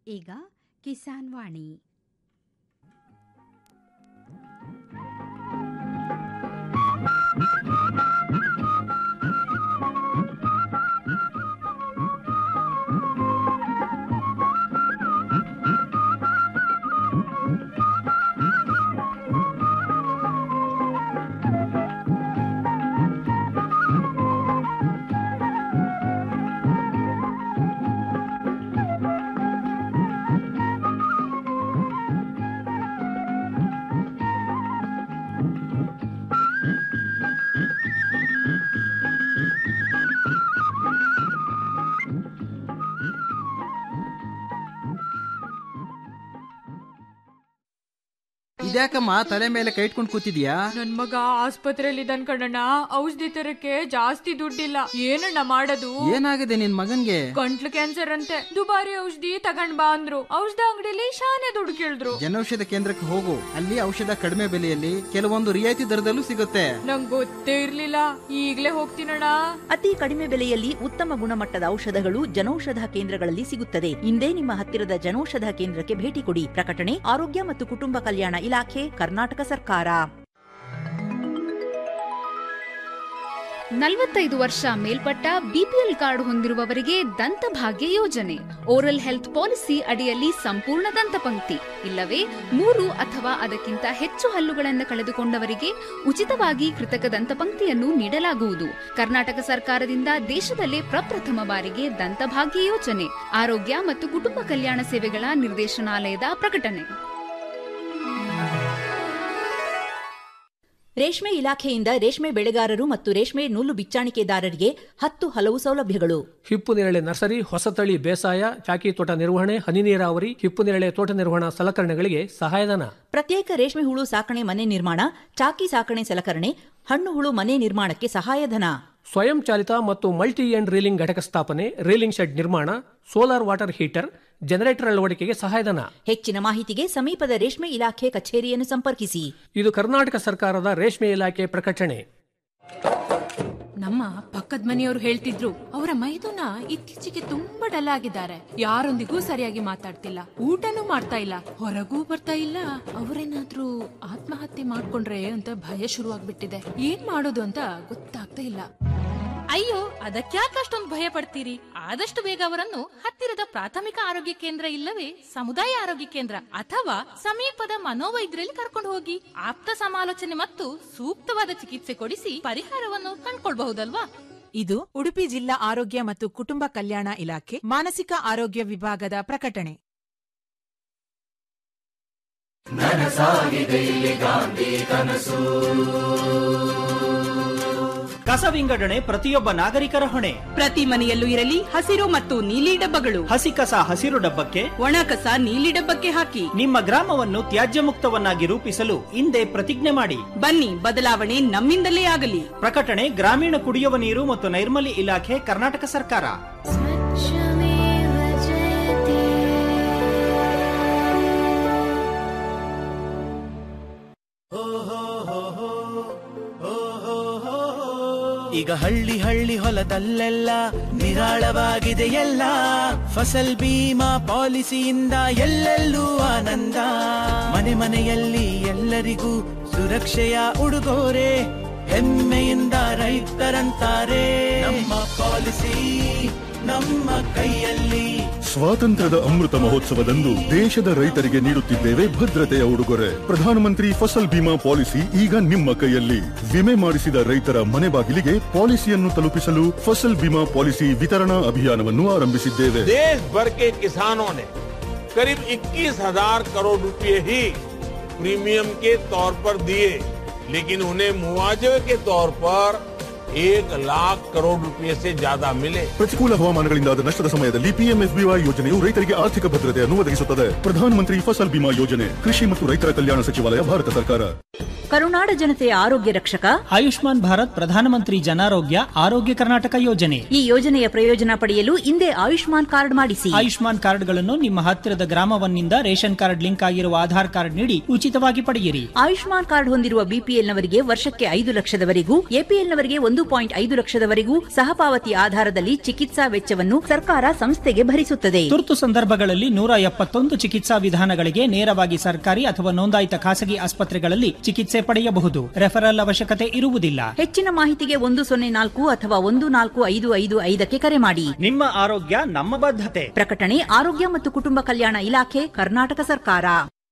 ಈಗ ಕಿಸಾನ್ ವಾಣಿ ಇದ್ಯಾಕಮ್ಮ ತಲೆ ಮೇಲೆ ಕೈ ಇಟ್ಕೊಂಡು ಕೂತಿದ್ಯಾ ನನ್ ಮಗ ಆಸ್ಪತ್ರೆಯಲ್ಲಿ ಇದ್ದಾನ್ ಕಣಣ್ಣ ಔಷಧಿ ತರಕ್ಕೆ ಜಾಸ್ತಿ ದುಡ್ಡಿಲ್ಲ ಏನಣ್ಣ ಮಾಡೋದು ಏನಾಗಿದೆ ನಿನ್ ಮಗನ್ಗೆ ಗಂಟ್ಲು ಕ್ಯಾನ್ಸರ್ ಅಂತೆ ದುಬಾರಿ ಔಷಧಿ ತಗೊಂಡ್ ಬಾ ಅಂದ್ರು ಔಷಧ ಅಂಗಡಿಲಿ ಶಾನೆ ದುಡ್ಡು ಕೇಳಿದ್ರು ಜನೌಷಧ ಕೇಂದ್ರಕ್ಕೆ ಹೋಗು ಅಲ್ಲಿ ಔಷಧ ಕಡಿಮೆ ಬೆಲೆಯಲ್ಲಿ ಕೆಲವೊಂದು ರಿಯಾಯಿತಿ ದರದಲ್ಲೂ ಸಿಗುತ್ತೆ ನಂಗ್ ಗೊತ್ತೇ ಇರ್ಲಿಲ್ಲ ಈಗ್ಲೇ ಹೋಗ್ತೀನಣ್ಣ ಅತಿ ಕಡಿಮೆ ಬೆಲೆಯಲ್ಲಿ ಉತ್ತಮ ಗುಣಮಟ್ಟದ ಔಷಧಗಳು ಜನೌಷಧ ಕೇಂದ್ರಗಳಲ್ಲಿ ಸಿಗುತ್ತದೆ ಇಂದೇ ನಿಮ್ಮ ಹತ್ತಿರದ ಜನೌಷಧ ಕೇಂದ್ರಕ್ಕೆ ಭೇಟಿ ಕೊಡಿ ಪ್ರಕಟಣೆ ಆರೋಗ್ಯ ಮತ್ತು ಕುಟುಂಬ ಕಲ್ಯಾಣ ಇಲಾಖೆ ಕರ್ನಾಟಕ ಸರ್ಕಾರ ನಲವತ್ತೈದು ವರ್ಷ ಮೇಲ್ಪಟ್ಟ ಬಿಪಿಎಲ್ ಕಾರ್ಡ್ ಹೊಂದಿರುವವರಿಗೆ ದಂತಭಾಗ್ಯ ಯೋಜನೆ ಓರಲ್ ಹೆಲ್ತ್ ಪಾಲಿಸಿ ಅಡಿಯಲ್ಲಿ ಸಂಪೂರ್ಣ ದಂತಪಂಕ್ತಿ ಇಲ್ಲವೇ ಮೂರು ಅಥವಾ ಅದಕ್ಕಿಂತ ಹೆಚ್ಚು ಹಲ್ಲುಗಳನ್ನು ಕಳೆದುಕೊಂಡವರಿಗೆ ಉಚಿತವಾಗಿ ಕೃತಕ ದಂತಪಂಕ್ತಿಯನ್ನು ನೀಡಲಾಗುವುದು ಕರ್ನಾಟಕ ಸರ್ಕಾರದಿಂದ ದೇಶದಲ್ಲೇ ಪ್ರಪ್ರಥಮ ಬಾರಿಗೆ ದಂತಭಾಗ್ಯ ಯೋಜನೆ ಆರೋಗ್ಯ ಮತ್ತು ಕುಟುಂಬ ಕಲ್ಯಾಣ ಸೇವೆಗಳ ನಿರ್ದೇಶನಾಲಯದ ಪ್ರಕಟಣೆ ರೇಷ್ಮೆ ಇಲಾಖೆಯಿಂದ ರೇಷ್ಮೆ ಬೆಳೆಗಾರರು ಮತ್ತು ರೇಷ್ಮೆ ನೂಲು ಬಿಚ್ಚಾಣಿಕೆದಾರರಿಗೆ ಹತ್ತು ಹಲವು ಸೌಲಭ್ಯಗಳು ಹಿಪ್ಪು ನೇರಳೆ ನರ್ಸರಿ ಹೊಸತಳಿ ಬೇಸಾಯ ಚಾಕಿ ತೋಟ ನಿರ್ವಹಣೆ ಹನಿ ನೀರಾವರಿ ಹಿಪ್ಪು ನೇರಳೆ ತೋಟ ನಿರ್ವಹಣಾ ಸಲಕರಣೆಗಳಿಗೆ ಸಹಾಯಧನ ಪ್ರತ್ಯೇಕ ರೇಷ್ಮೆ ಹುಳು ಸಾಕಣೆ ಮನೆ ನಿರ್ಮಾಣ ಚಾಕಿ ಸಾಕಣೆ ಸಲಕರಣೆ ಹಣ್ಣು ಹುಳು ಮನೆ ನಿರ್ಮಾಣಕ್ಕೆ ಸಹಾಯಧನ ಸ್ವಯಂ ಚಾಲಿತ ಮತ್ತು ಮಲ್ಟಿ ಎಂಡ್ ರೀಲಿಂಗ್ ಘಟಕ ಸ್ಥಾಪನೆ ರೀಲಿಂಗ್ ಶೆಡ್ ನಿರ್ಮಾಣ ಸೋಲಾರ್ ವಾಟರ್ ಹೀಟರ್ ಜನರೇಟರ್ ಅಳವಡಿಕೆಗೆ ಸಹಾಯಧನ ಹೆಚ್ಚಿನ ಮಾಹಿತಿಗೆ ಸಮೀಪದ ರೇಷ್ಮೆ ಇಲಾಖೆ ಕಚೇರಿಯನ್ನು ಸಂಪರ್ಕಿಸಿ ಇದು ಕರ್ನಾಟಕ ಸರ್ಕಾರದ ರೇಷ್ಮೆ ಇಲಾಖೆ ಪ್ರಕಟಣೆ ನಮ್ಮ ಪಕ್ಕದ ಮನೆಯವರು ಹೇಳ್ತಿದ್ರು ಅವರ ಮೈದುನ ಇತ್ತೀಚೆಗೆ ತುಂಬಾ ಡಲ್ ಆಗಿದ್ದಾರೆ ಯಾರೊಂದಿಗೂ ಸರಿಯಾಗಿ ಮಾತಾಡ್ತಿಲ್ಲ ಊಟನೂ ಮಾಡ್ತಾ ಇಲ್ಲ ಹೊರಗೂ ಬರ್ತಾ ಇಲ್ಲ ಅವರೇನಾದ್ರೂ ಆತ್ಮಹತ್ಯೆ ಮಾಡ್ಕೊಂಡ್ರೆ ಅಂತ ಭಯ ಶುರುವಾಗ್ಬಿಟ್ಟಿದೆ ಏನ್ ಮಾಡೋದು ಅಂತ ಗೊತ್ತಾಗ್ತಾ ಇಲ್ಲ ಅಯ್ಯೋ ಅದಕ್ಯಾಕೆ ಅಷ್ಟೊಂದು ಭಯ ಪಡ್ತೀರಿ ಆದಷ್ಟು ಬೇಗ ಅವರನ್ನು ಹತ್ತಿರದ ಪ್ರಾಥಮಿಕ ಆರೋಗ್ಯ ಕೇಂದ್ರ ಇಲ್ಲವೇ ಸಮುದಾಯ ಆರೋಗ್ಯ ಕೇಂದ್ರ ಅಥವಾ ಸಮೀಪದ ಮನೋವೈದ್ಯರಲ್ಲಿ ಕರ್ಕೊಂಡು ಹೋಗಿ ಆಪ್ತ ಸಮಾಲೋಚನೆ ಮತ್ತು ಸೂಕ್ತವಾದ ಚಿಕಿತ್ಸೆ ಕೊಡಿಸಿ ಪರಿಹಾರವನ್ನು ಕಂಡ್ಕೊಳ್ಬಹುದಲ್ವಾ ಇದು ಉಡುಪಿ ಜಿಲ್ಲಾ ಆರೋಗ್ಯ ಮತ್ತು ಕುಟುಂಬ ಕಲ್ಯಾಣ ಇಲಾಖೆ ಮಾನಸಿಕ ಆರೋಗ್ಯ ವಿಭಾಗದ ಪ್ರಕಟಣೆ ಕಸ ವಿಂಗಡಣೆ ಪ್ರತಿಯೊಬ್ಬ ನಾಗರಿಕರ ಹೊಣೆ ಪ್ರತಿ ಮನೆಯಲ್ಲೂ ಇರಲಿ ಹಸಿರು ಮತ್ತು ನೀಲಿ ಡಬ್ಬಗಳು ಹಸಿ ಕಸ ಹಸಿರು ಡಬ್ಬಕ್ಕೆ ಒಣ ಕಸ ನೀಲಿ ಡಬ್ಬಕ್ಕೆ ಹಾಕಿ ನಿಮ್ಮ ಗ್ರಾಮವನ್ನು ತ್ಯಾಜ್ಯ ಮುಕ್ತವನ್ನಾಗಿ ರೂಪಿಸಲು ಹಿಂದೆ ಪ್ರತಿಜ್ಞೆ ಮಾಡಿ ಬನ್ನಿ ಬದಲಾವಣೆ ನಮ್ಮಿಂದಲೇ ಆಗಲಿ ಪ್ರಕಟಣೆ ಗ್ರಾಮೀಣ ಕುಡಿಯುವ ನೀರು ಮತ್ತು ನೈರ್ಮಲ್ಯ ಇಲಾಖೆ ಕರ್ನಾಟಕ ಸರ್ಕಾರ ಈಗ ಹಳ್ಳಿ ಹಳ್ಳಿ ಹೊಲದಲ್ಲೆಲ್ಲ ನಿರಾಳವಾಗಿದೆ ಎಲ್ಲ ಫಸಲ್ ಬೀಮಾ ಪಾಲಿಸಿಯಿಂದ ಎಲ್ಲೆಲ್ಲೂ ಆನಂದ ಮನೆ ಮನೆಯಲ್ಲಿ ಎಲ್ಲರಿಗೂ ಸುರಕ್ಷೆಯ ಉಡುಗೊರೆ ಹೆಮ್ಮೆಯಿಂದ ರೈತರಂತಾರೆ ನಮ್ಮ ಪಾಲಿಸಿ ನಮ್ಮ ಕೈಯಲ್ಲಿ ಸ್ವಾತಂತ್ರ್ಯದ ಅಮೃತ ಮಹೋತ್ಸವದಂದು ದೇಶದ ರೈತರಿಗೆ ನೀಡುತ್ತಿದ್ದೇವೆ ಭದ್ರತೆಯ ಉಡುಗೊರೆ ಪ್ರಧಾನಮಂತ್ರಿ ಫಸಲ್ ಬಿಮಾ ಪಾಲಿಸಿ ಈಗ ನಿಮ್ಮ ಕೈಯಲ್ಲಿ ವಿಮೆ ಮಾಡಿಸಿದ ರೈತರ ಮನೆ ಬಾಗಿಲಿಗೆ ಪಾಲಿಸಿಯನ್ನು ತಲುಪಿಸಲು ಫಸಲ್ ಬಿಮಾ ಪಾಲಿಸಿ ವಿತರಣಾ ಅಭಿಯಾನವನ್ನು ಆರಂಭಿಸಿದ್ದೇವೆ देश भर के किसानों ने करीब 21,000 करोड़ रुपए ही प्रीमियम के तौर पर दिए लेकिन उन्हें मुआवजे के तौर पर एक लाख करोड़ रुपए से ज्यादा मिले ಪ್ರತಿಕೂಲ ಹವಾಮಾನಗಳಿಂದಾದ ನಷ್ಟದ ಸಮಯದಲ್ಲಿ ಪಿಎಂಎಫ್ಬಿವೈ ಯೋಜನೆಯು ರೈತರಿಗೆ ಆರ್ಥಿಕ ಭದ್ರತೆಯನ್ನು ಒದಗಿಸುತ್ತದೆ ಪ್ರಧಾನಮಂತ್ರಿ ಫಸಲ್ ಬಿಮಾ ಯೋಜನೆ ಕೃಷಿ ಮತ್ತು ರೈತರ ಕಲ್ಯಾಣ ಸಚಿವಾಲಯ ಭಾರತ ಸರ್ಕಾರ ಕರುನಾಡ ಜನತೆಯ ಆರೋಗ್ಯ ರಕ್ಷಕ ಆಯುಷ್ಮಾನ್ ಭಾರತ್ ಪ್ರಧಾನಮಂತ್ರಿ ಜನಾರೋಗ್ಯ ಆರೋಗ್ಯ ಕರ್ನಾಟಕ ಯೋಜನೆ ಈ ಯೋಜನೆಯ ಪ್ರಯೋಜನ ಪಡೆಯಲು ಹಿಂದೆ ಆಯುಷ್ಮಾನ್ ಕಾರ್ಡ್ ಮಾಡಿಸಿ ಆಯುಷ್ಮಾನ್ ಕಾರ್ಡ್ಗಳನ್ನು ನಿಮ್ಮ ಹತ್ತಿರದ ಗ್ರಾಮವನ್ನಿಂದ ರೇಷನ್ ಕಾರ್ಡ್ ಲಿಂಕ್ ಆಗಿರುವ ಆಧಾರ್ ಕಾರ್ಡ್ ನೀಡಿ ಉಚಿತವಾಗಿ ಪಡೆಯಿರಿ ಆಯುಷ್ಮಾನ್ ಕಾರ್ಡ್ ಹೊಂದಿರುವ ಬಿಪಿಎಲ್ನವರಿಗೆ ವರ್ಷಕ್ಕೆ ಐದು ಲಕ್ಷದವರೆಗೂ ಎಪಿಎಲ್ನವರಿಗೆ ಒಂದು ಪಾಯಿಂಟ್ ಐದು ಲಕ್ಷದವರೆಗೂ ಸಹಪಾವತಿ ಆಧಾರದಲ್ಲಿ ಚಿಕಿತ್ಸಾ ವೆಚ್ಚವನ್ನು ಸರ್ಕಾರ ಸಂಸ್ಥೆಗೆ ಭರಿಸುತ್ತದೆ ತುರ್ತು ಸಂದರ್ಭಗಳಲ್ಲಿ ನೂರ ಎಪ್ಪತ್ತೊಂದು ಚಿಕಿತ್ಸಾ ವಿಧಾನಗಳಿಗೆ ನೇರವಾಗಿ ಸರ್ಕಾರಿ ಅಥವಾ ನೋಂದಾಯಿತ ಖಾಸಗಿ ಆಸ್ಪತ್ರೆಗಳಲ್ಲಿ ಚಿಕಿತ್ಸೆ ಪಡೆಯಬಹುದು ರೆಫರಲ್ ಅವಶ್ಯಕತೆ ಇರುವುದಿಲ್ಲ ಹೆಚ್ಚಿನ ಮಾಹಿತಿಗೆ ಒಂದು ಸೊನ್ನೆ ನಾಲ್ಕು ಅಥವಾ ಒಂದು ನಾಲ್ಕು ಐದು ಐದು ಐದಕ್ಕೆ ಕರೆ ಮಾಡಿ ನಿಮ್ಮ ಆರೋಗ್ಯ ನಮ್ಮ ಬದ್ಧತೆ ಪ್ರಕಟಣೆ ಆರೋಗ್ಯ ಮತ್ತು ಕುಟುಂಬ ಕಲ್ಯಾಣ ಇಲಾಖೆ ಕರ್ನಾಟಕ ಸರ್ಕಾರ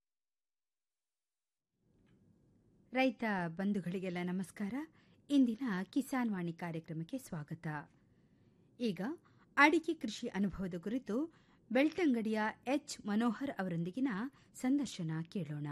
ರೈತ ಬಂಧುಗಳಿಗೆಲ್ಲ ನಮಸ್ಕಾರ ಇಂದಿನ ಕಿಸಾನ್ ವಾಣಿ ಕಾರ್ಯಕ್ರಮಕ್ಕೆ ಸ್ವಾಗತ ಈಗ ಅಡಿಕೆ ಕೃಷಿ ಅನುಭವದ ಕುರಿತು ಬೆಳ್ತಂಗಡಿಯ ಎಚ್ ಮನೋಹರ್ ಅವರೊಂದಿಗಿನ ಸಂದರ್ಶನ ಕೇಳೋಣ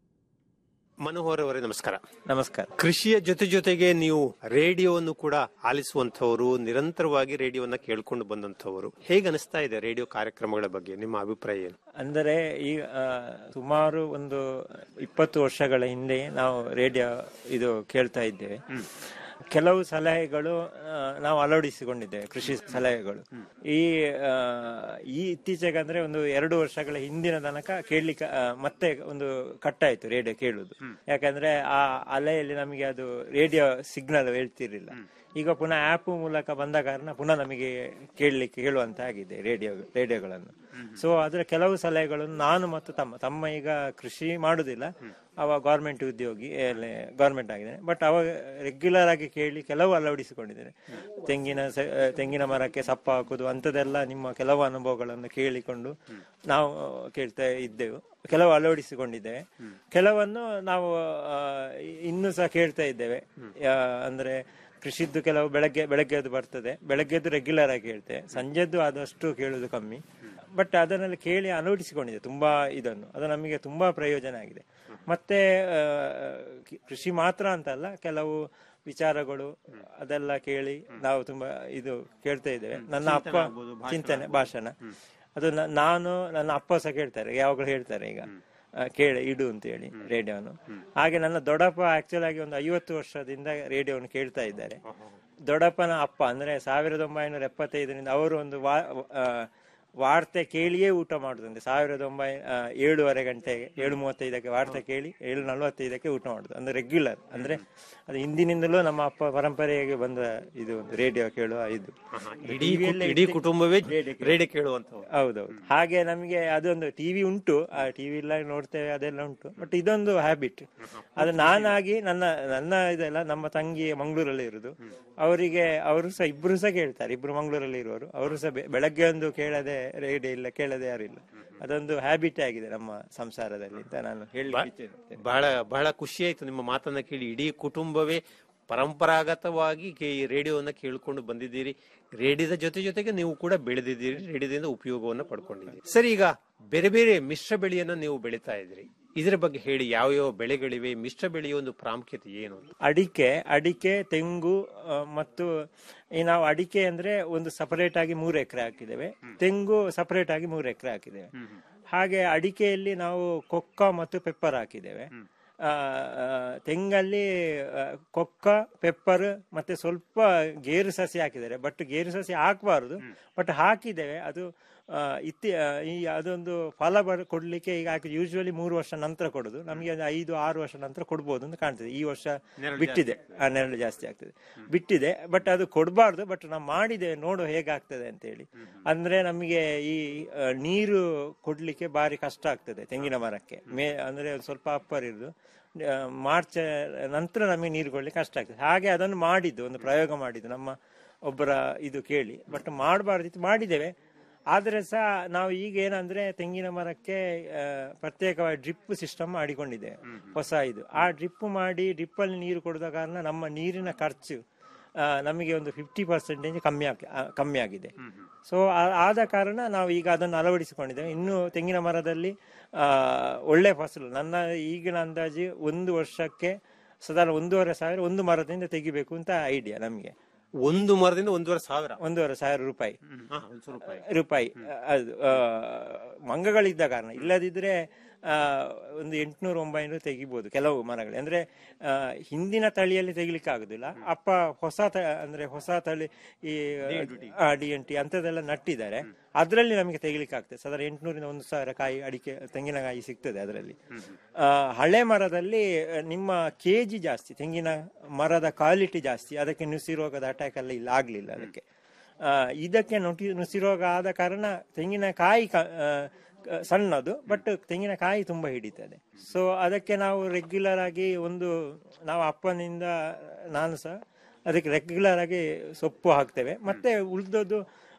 ಮನೋಹರ್ ಅವರೇ ನಮಸ್ಕಾರ ನಮಸ್ಕಾರ ಕೃಷಿಯ ಜೊತೆ ಜೊತೆಗೆ ನೀವು ರೇಡಿಯೋವನ್ನು ಕೂಡ ಆಲಿಸುವಂತವರು ನಿರಂತರವಾಗಿ ರೇಡಿಯೋವನ್ನ ಕೇಳ್ಕೊಂಡು ಬಂದಂತವರು ಹೇಗೆ ಅನಿಸ್ತಾ ಇದೆ ರೇಡಿಯೋ ಕಾರ್ಯಕ್ರಮಗಳ ಬಗ್ಗೆ ನಿಮ್ಮ ಅಭಿಪ್ರಾಯ ಏನು ಅಂದರೆ ಈ ಆ, ಸುಮಾರು ಒಂದು ಇಪ್ಪತ್ತು ವರ್ಷಗಳ ಹಿಂದೆ ನಾವು ರೇಡಿಯೋ ಇದು ಕೇಳ್ತಾ ಇದ್ದೇವೆ ಕೆಲವು ಸಲಹೆಗಳು ಆ, ನಾವು ಅಳವಡಿಸಿಕೊಂಡಿದ್ದೇವೆ ಕೃಷಿ ಸಲಹೆಗಳು ಈ ಆ, ಈ ಇತ್ತೀಚೆಗೆ ಅಂದ್ರೆ ಒಂದು ಎರಡು ವರ್ಷಗಳ ಹಿಂದಿನ ತನಕ ಕೇಳಲಿಕ್ಕೆ ಆ, ಮತ್ತೆ ಒಂದು ಕಟ್ಟಾಯ್ತು ರೇಡಿಯೋ ಕೇಳುದು ಯಾಕಂದ್ರೆ ಆ ಅಲೆಯಲ್ಲಿ ನಮಗೆ ಅದು ರೇಡಿಯೋ ಸಿಗ್ನಲ್ ಹೇಳ್ತಿರ್ಲಿಲ್ಲ ಈಗ ಪುನಃ ಆಪ್ ಮೂಲಕ ಬಂದ ಕಾರಣ ಪುನಃ ನಮಗೆ ಕೇಳಲಿಕ್ಕೆ ಕೇಳುವಂತ ಆಗಿದೆ ರೇಡಿಯೋ ರೇಡಿಯೋಗಳನ್ನು ಸೊ ಅದರ ಕೆಲವು ಸಲಹೆಗಳನ್ನು ನಾನು ಮತ್ತು ತಮ್ಮ ತಮ್ಮ ಈಗ ಕೃಷಿ ಮಾಡುದಿಲ್ಲ ಅವ ಗೌರ್ಮೆಂಟ್ ಉದ್ಯೋಗಿ ಗೌರ್ಮೆಂಟ್ ಆಗಿದೆ ಬಟ್ ಅವ ರೆಗ್ಯುಲರ್ ಆಗಿ ಕೇಳಿ ಕೆಲವು ಅಳವಡಿಸಿಕೊಂಡಿದ್ದೇನೆ ತೆಂಗಿನ ಸ- ಆ, ತೆಂಗಿನ ಮರಕ್ಕೆ ಸಪ್ಪ ಹಾಕುದು ಅಂತದೆಲ್ಲ ನಿಮ್ಮ ಕೆಲವು ಅನುಭವಗಳನ್ನು ಕೇಳಿಕೊಂಡು ನಾವು ಕೇಳ್ತಾ ಇದ್ದೆವು ಕೆಲವು ಅಳವಡಿಸಿಕೊಂಡಿದ್ದೇವೆ ಕೆಲವನ್ನು ನಾವು ಆ, ಇನ್ನೂ ಸಹ ಕೇಳ್ತಾ ಇದ್ದೇವೆ ಆ, ಅಂದ್ರೆ ಕೃಷಿದ್ದು ಕೆಲವು ಬೆಳಗ್ಗೆ ಬೆಳಗ್ಗೆದ್ದು ಬರ್ತದೆ ಬೆಳಗ್ಗೆದ್ದು ರೆಗ್ಯುಲರ್ ಆಗಿ ಕೇಳ್ತೇವೆ ಸಂಜೆದ್ದು ಆದಷ್ಟು ಕೇಳುದು ಕಮ್ಮಿ ಬಟ್ ಅದನ್ನೆಲ್ಲ ಕೇಳಿ ಅಳವಡಿಸಿಕೊಂಡಿದೆ ತುಂಬಾ ಇದನ್ನು ಅದು ನಮಗೆ ತುಂಬಾ ಪ್ರಯೋಜನ ಆಗಿದೆ ಮತ್ತೆ ಆ, ಕಿ- ಕೃಷಿ ಮಾತ್ರ ಅಂತಲ್ಲ ಕೆಲವು ವಿಚಾರಗಳು ಅದೆಲ್ಲ ಕೇಳಿ ನಾವು ತುಂಬಾ ಇದು ಕೇಳ್ತಾ ಇದ್ದೇವೆ ನನ್ನ ಅಪ್ಪ ಚಿಂತನೆ ಭಾಷಣ ಅದು ನ- ನಾನು ನನ್ನ ಅಪ್ಪ ಸಹ ಕೇಳ್ತಾರೆ ಯಾವಾಗಲೂ ಹೇಳ್ತಾರೆ ಈಗ ಆ, ಕೇಳಿ ಇಡು ಅಂತ ಹೇಳಿ ರೇಡಿಯೋನು ಹಾಗೆ ನನ್ನ ದೊಡ್ಡಪ್ಪ ಆಕ್ಚುಲ್ ಆಗಿ ಒಂದು ಐವತ್ತು ವರ್ಷದಿಂದ ರೇಡಿಯೋವನ್ನು ಕೇಳ್ತಾ ಇದ್ದಾರೆ ದೊಡ್ಡಪ್ಪನ ಅಪ್ಪ ಅಂದ್ರೆ ಸಾವಿರದ ಒಂಬೈನೂರ ಎಪ್ಪತ್ತೈದರಿಂದ ಅವರು ಒಂದು ವಾ ಆ, ವಾರ್ತೆ ಕೇಳಿಯೇ ಊಟ ಮಾಡುದಂತೆ ಸಾವಿರದ ಒಂಬೈ ಆ, ಏಳುವರೆ ಗಂಟೆಗೆ ಏಳು ಮೂವತ್ತೈದಕ್ಕೆ ವಾರ್ತೆ ಕೇಳಿ ಏಳು ನಲವತ್ತೈದಕ್ಕೆ ಊಟ ಮಾಡುದು ಅಂದ್ರೆ ರೆಗ್ಯುಲರ್ ಅಂದ್ರೆ ಅದು ಹಿಂದಿನಿಂದಲೂ ನಮ್ಮ ಅಪ್ಪ ಪರಂಪರೆಯಾಗಿ ಬಂದ ಇದು ಒಂದು ರೇಡಿಯೋ ಕೇಳುವ ಇದು ಇಡೀ TV ಕು- ಯಲ್ಲೇ ಇಡೀ ಇದ್ದೆ- ಕುಟುಂಬವೇ ರೇಡಿಯೋ ಕೇಳುವ. ರೇಡಿಯೋ ಕೇಳುವಂತವ್ರು ಹೌದೌದು ಹಾಗೆ ನಮಗೆ ಅದೊಂದು ಟಿವಿ ಉಂಟು ಆ ಟಿವಿ ಎಲ್ಲ ನೋಡ್ತೇವೆ ಅದೆಲ್ಲ ಉಂಟು ಬಟ್ ಇದೊಂದು ಹ್ಯಾಬಿಟ್ ಅದು ನಾನಾಗಿ ನನ್ನ ನನ್ನ ಇದೆಲ್ಲ ನಮ್ಮ ತಂಗಿ ಮಂಗಳೂರಲ್ಲಿ ಇರುದು ಅವರಿಗೆ ಅವರು ಸಹ ಇಬ್ರು ಸಹ ಕೇಳ್ತಾರೆ ಇಬ್ರು ಮಂಗಳೂರಲ್ಲಿ ಇರುವವರು ಅವರು ಸಹ ಬೆ- ಬೆಳಗ್ಗೆ ಒಂದು ಕೇಳದೆ ರೇಡಿಯೋ ಇಲ್ಲ ಕೇಳದೆ ಯಾರಿಲ್ಲ ಅದೊಂದು ಹ್ಯಾಬಿಟ್ ಆಗಿದೆ ನಮ್ಮ ಸಂಸಾರದಲ್ಲಿ ಅಂತ ನಾನು ಹೇಳಿ ಬಹಳ ಬಹಳ ಖುಷಿ ಆಯ್ತು ನಿಮ್ಮ ಮಾತನ್ನ ಕೇಳಿ ಇಡೀ ಕುಟುಂಬವೇ ಪರಂಪರಾಗತವಾಗಿ ಕೇ- ಈ ರೇಡಿಯೋವನ್ನ ಕೇಳ್ಕೊಂಡು ಬಂದಿದ್ದೀರಿ ರೇಡಿಯೋದ ಜೊತೆ ಜೊತೆಗೆ ನೀವು ಕೂಡ ಬೆಳೆದಿದ್ದೀರಿ ರೇಡಿಯೋದಿಂದ ಉಪಯೋಗವನ್ನ ಪಡ್ಕೊಂಡಿದ್ದೀರಿ ಸರಿ ಈಗ ಬೇರೆ ಬೇರೆ ಮಿಶ್ರ ಬೆಳೆಯನ್ನ ನೀವು ಬೆಳೀತಾ ಇದ್ರಿ ಇದರ ಬಗ್ಗೆ ಹೇಳಿ ಯಾವ ಯಾವ ಬೆಳೆಗಳಿವೆ ಮಿಶ್ರ ಬೆಳೆಯ ಒಂದು ಪ್ರಾಮುಖ್ಯತೆ ಏನು ಅಂತ ಅಡಿಕೆ ಅಡಿಕೆ ತೆಂಗು ಆ, ಮತ್ತು ಈ ನಾವು ಅಡಿಕೆ ಅಂದ್ರೆ ಒಂದು ಸಪರೇಟ್ ಆಗಿ ಮೂರು ಎಕರೆ ಹಾಕಿದ್ದೇವೆ ತೆಂಗು ಸಪರೇಟ್ ಆಗಿ ಮೂರು ಎಕರೆ ಹಾಕಿದ್ದೇವೆ ಹಾಗೆ ಅಡಿಕೆಯಲ್ಲಿ ನಾವು ಕೊಕ್ಕ ಮತ್ತು ಪೆಪ್ಪರ್ ಹಾಕಿದ್ದೇವೆ ಆ, ಆ, ತೆಂಗಲ್ಲಿ ಆ, ಕೊಕ್ಕ ಪೆಪ್ಪರ್ ಮತ್ತೆ ಸ್ವಲ್ಪ ಗೇರು ಸಸಿ ಹಾಕಿದ್ದಾರೆ ಬಟ್ ಗೇರು ಸಸಿ ಹಾಕಬಾರದು ಬಟ್ ಹಾಕಿದ್ದೇವೆ ಅದು ಆ, ಇತ್ತಿ ಆ, ಈ ಅದೊಂದು ಫಲ ಬರ್ ಕೊಡ್ಲಿಕ್ಕೆ ಈಗ ಯೂಶುವಲಿ ಮೂರು ವರ್ಷ ನಂತರ ಕೊಡುದು ನಮಗೆ ಒಂದು ಐದು ಆರು ವರ್ಷ ನಂತರ ಕೊಡ್ಬೋದು ಅಂತ ಕಾಣ್ತದೆ ಈ ವರ್ಷ ನೆರಳು ಬಿಟ್ಟಿದೆ ಆ, ನೆರಳು ಜಾಸ್ತಿ ಆಗ್ತದೆ ಬಿಟ್ಟಿದೆ ಬಟ್ ಅದು ಕೊಡಬಾರ್ದು ಬಟ್ ನಾವು ಮಾಡಿದ್ದೇವೆ ನೋಡು ಹೇಗಾಗ್ತದೆ ಅಂತ ಹೇಳಿ ಅಂದ್ರೆ ನಮಗೆ ಈ ಆ, ನೀರು ಕೊಡ್ಲಿಕ್ಕೆ ಬಾರಿ ಕಷ್ಟ ಆಗ್ತದೆ ತೆಂಗಿನ ಮರಕ್ಕೆ ಮೇ ಅಂದ್ರೆ ಒಂದ್ ಸ್ವಲ್ಪ ಅಪ್ಪರ್ ಇರುದು ಆ, ಮಾರ್ಚ್ ನಂತರ ನಮಗೆ ನೀರು ಕೊಡ್ಲಿಕ್ಕೆ ಕಷ್ಟ ಆಗ್ತದೆ ಹಾಗೆ ಅದನ್ನು ಮಾಡಿದ್ದು ಒಂದು ಪ್ರಯೋಗ ಮಾಡಿದ್ದು ನಮ್ಮ ಒಬ್ಬರ ಇದು ಕೇಳಿ ಬಟ್ ಮಾಡಬಾರ್ದಿತ್ತು ಮಾಡಿದ್ದೇವೆ ಆದ್ರೆ ಸಹ ನಾವು ಈಗ ಏನಂದ್ರೆ ತೆಂಗಿನ ಮರಕ್ಕೆ ಆ, ಪ್ರತ್ಯೇಕವಾಗಿ ಡ್ರಿಪ್ ಸಿಸ್ಟಮ್ ಮಾಡಿಕೊಂಡಿದ್ದೇವೆ ಹೊಸ ಇದು ಆ ಡ್ರಿಪ್ ಮಾಡಿ ಡ್ರಿಪ್ ಅಲ್ಲಿ ನೀರು ಕೊಡದ ಕಾರಣ ನಮ್ಮ ನೀರಿನ ಖರ್ಚು ಆ, ನಮಗೆ ಒಂದು ಫಿಫ್ಟಿ ಪರ್ಸೆಂಟೇಜ್ ಕಮ್ಮಿ ಆಗಿ ಆ, ಕಮ್ಮಿ ಆಗಿದೆ ಸೊ ಆದ ಕಾರಣ ನಾವು ಈಗ ಅದನ್ನು ಅಳವಡಿಸಿಕೊಂಡಿದ್ದೇವೆ ಇನ್ನು ತೆಂಗಿನ ಮರದಲ್ಲಿ ಆ, ಒಳ್ಳೆ ಫಸಲು ನನ್ನ ಈಗಿನ ಅಂದಾಜು ಒಂದು ವರ್ಷಕ್ಕೆ ಸಾಧಾರಣ ಒಂದೂವರೆ ಸಾವಿರ ಒಂದು ಮರದಿಂದ ತೆಗಿಬೇಕು ಅಂತ ಐಡಿಯಾ ನಮಗೆ ಒಂದು ಮರದಿಂದ ಒಂದೂವರೆ ಸಾವಿರ ಒಂದೂವರೆ ಸಾವಿರ ರೂಪಾಯಿ ಹಾ, ಒಂದು ಸಾವಿರ ರೂಪಾಯಿ ರೂಪಾಯಿ ಅದು ಆ, ಮಂಗಗಳಿದ್ದ ಕಾರಣ ಇಲ್ಲದಿದ್ರೆ ಆ, ಒಂದು ಎಂಟುನೂರು ಒಂಬೈನೂರು ತೆಗಿಬಹುದು ಕೆಲವು ಮರಗಳು ಅಂದ್ರೆ ಆ, ಹಿಂದಿನ ತಳಿಯಲ್ಲಿ ತೆಗಿಲಿಕ್ಕೆ ಆಗುದಿಲ್ಲ ಅಪ್ಪ ಹೊಸ ತ ಅಂದ್ರೆ ಹೊಸ ತಳಿ ಈ ಡಿ ಎನ್ ಟಿ ಅಂತದೆಲ್ಲ ನಟ್ಟಿದ್ದಾರೆ ಅದರಲ್ಲಿ ನಮಗೆ ತೆಗಿಲಿಕ್ಕೆ ಆಗ್ತದೆ ಸಾಧಾರಣ ಎಂಟುನೂರಿಂದ ಒಂದು ಸಾವಿರ ಕಾಯಿ ಅಡಿಕೆ ತೆಂಗಿನಕಾಯಿ ಸಿಗ್ತದೆ ಅದರಲ್ಲಿ ಆ, ಹಳೆ ಮರದಲ್ಲಿ ಆ, ನಿಮ್ಮ ಕೆಜಿ ಜಾಸ್ತಿ ತೆಂಗಿನ ಮರದ ಕ್ವಾಲಿಟಿ ಜಾಸ್ತಿ ಅದಕ್ಕೆ ನುಸಿ ರೋಗದ ಅಟ್ಯಾಕ್ ಎಲ್ಲ ಇಲ್ಲ ಆಗ್ಲಿಲ್ಲ ಅದಕ್ಕೆ ಆ, ಇದಕ್ಕೆ ನುಟಿ ನುಸಿ ರೋಗ ಆದ ಕಾರಣ ತೆಂಗಿನಕಾಯಿ ಕ- ಆ, ಕ- ಸಣ್ಣದು ಬಟ್ ತೆಂಗಿನಕಾಯಿ ತುಂಬಾ ಹಿಡಿತದೆ ಸೊ ಅದಕ್ಕೆ ನಾವು ರೆಗ್ಯುಲರ್ ಆಗಿ ಒಂದು ನಾವು ಅಪ್ಪನಿಂದ ನಾನು ಸಹ ಅದಕ್ಕೆ ರೆಗ್ಯುಲರ್ ಆಗಿ ಸೊಪ್ಪು ಹಾಕ್ತೇವೆ ಮತ್ತೆ ಉಳಿದದ್ದು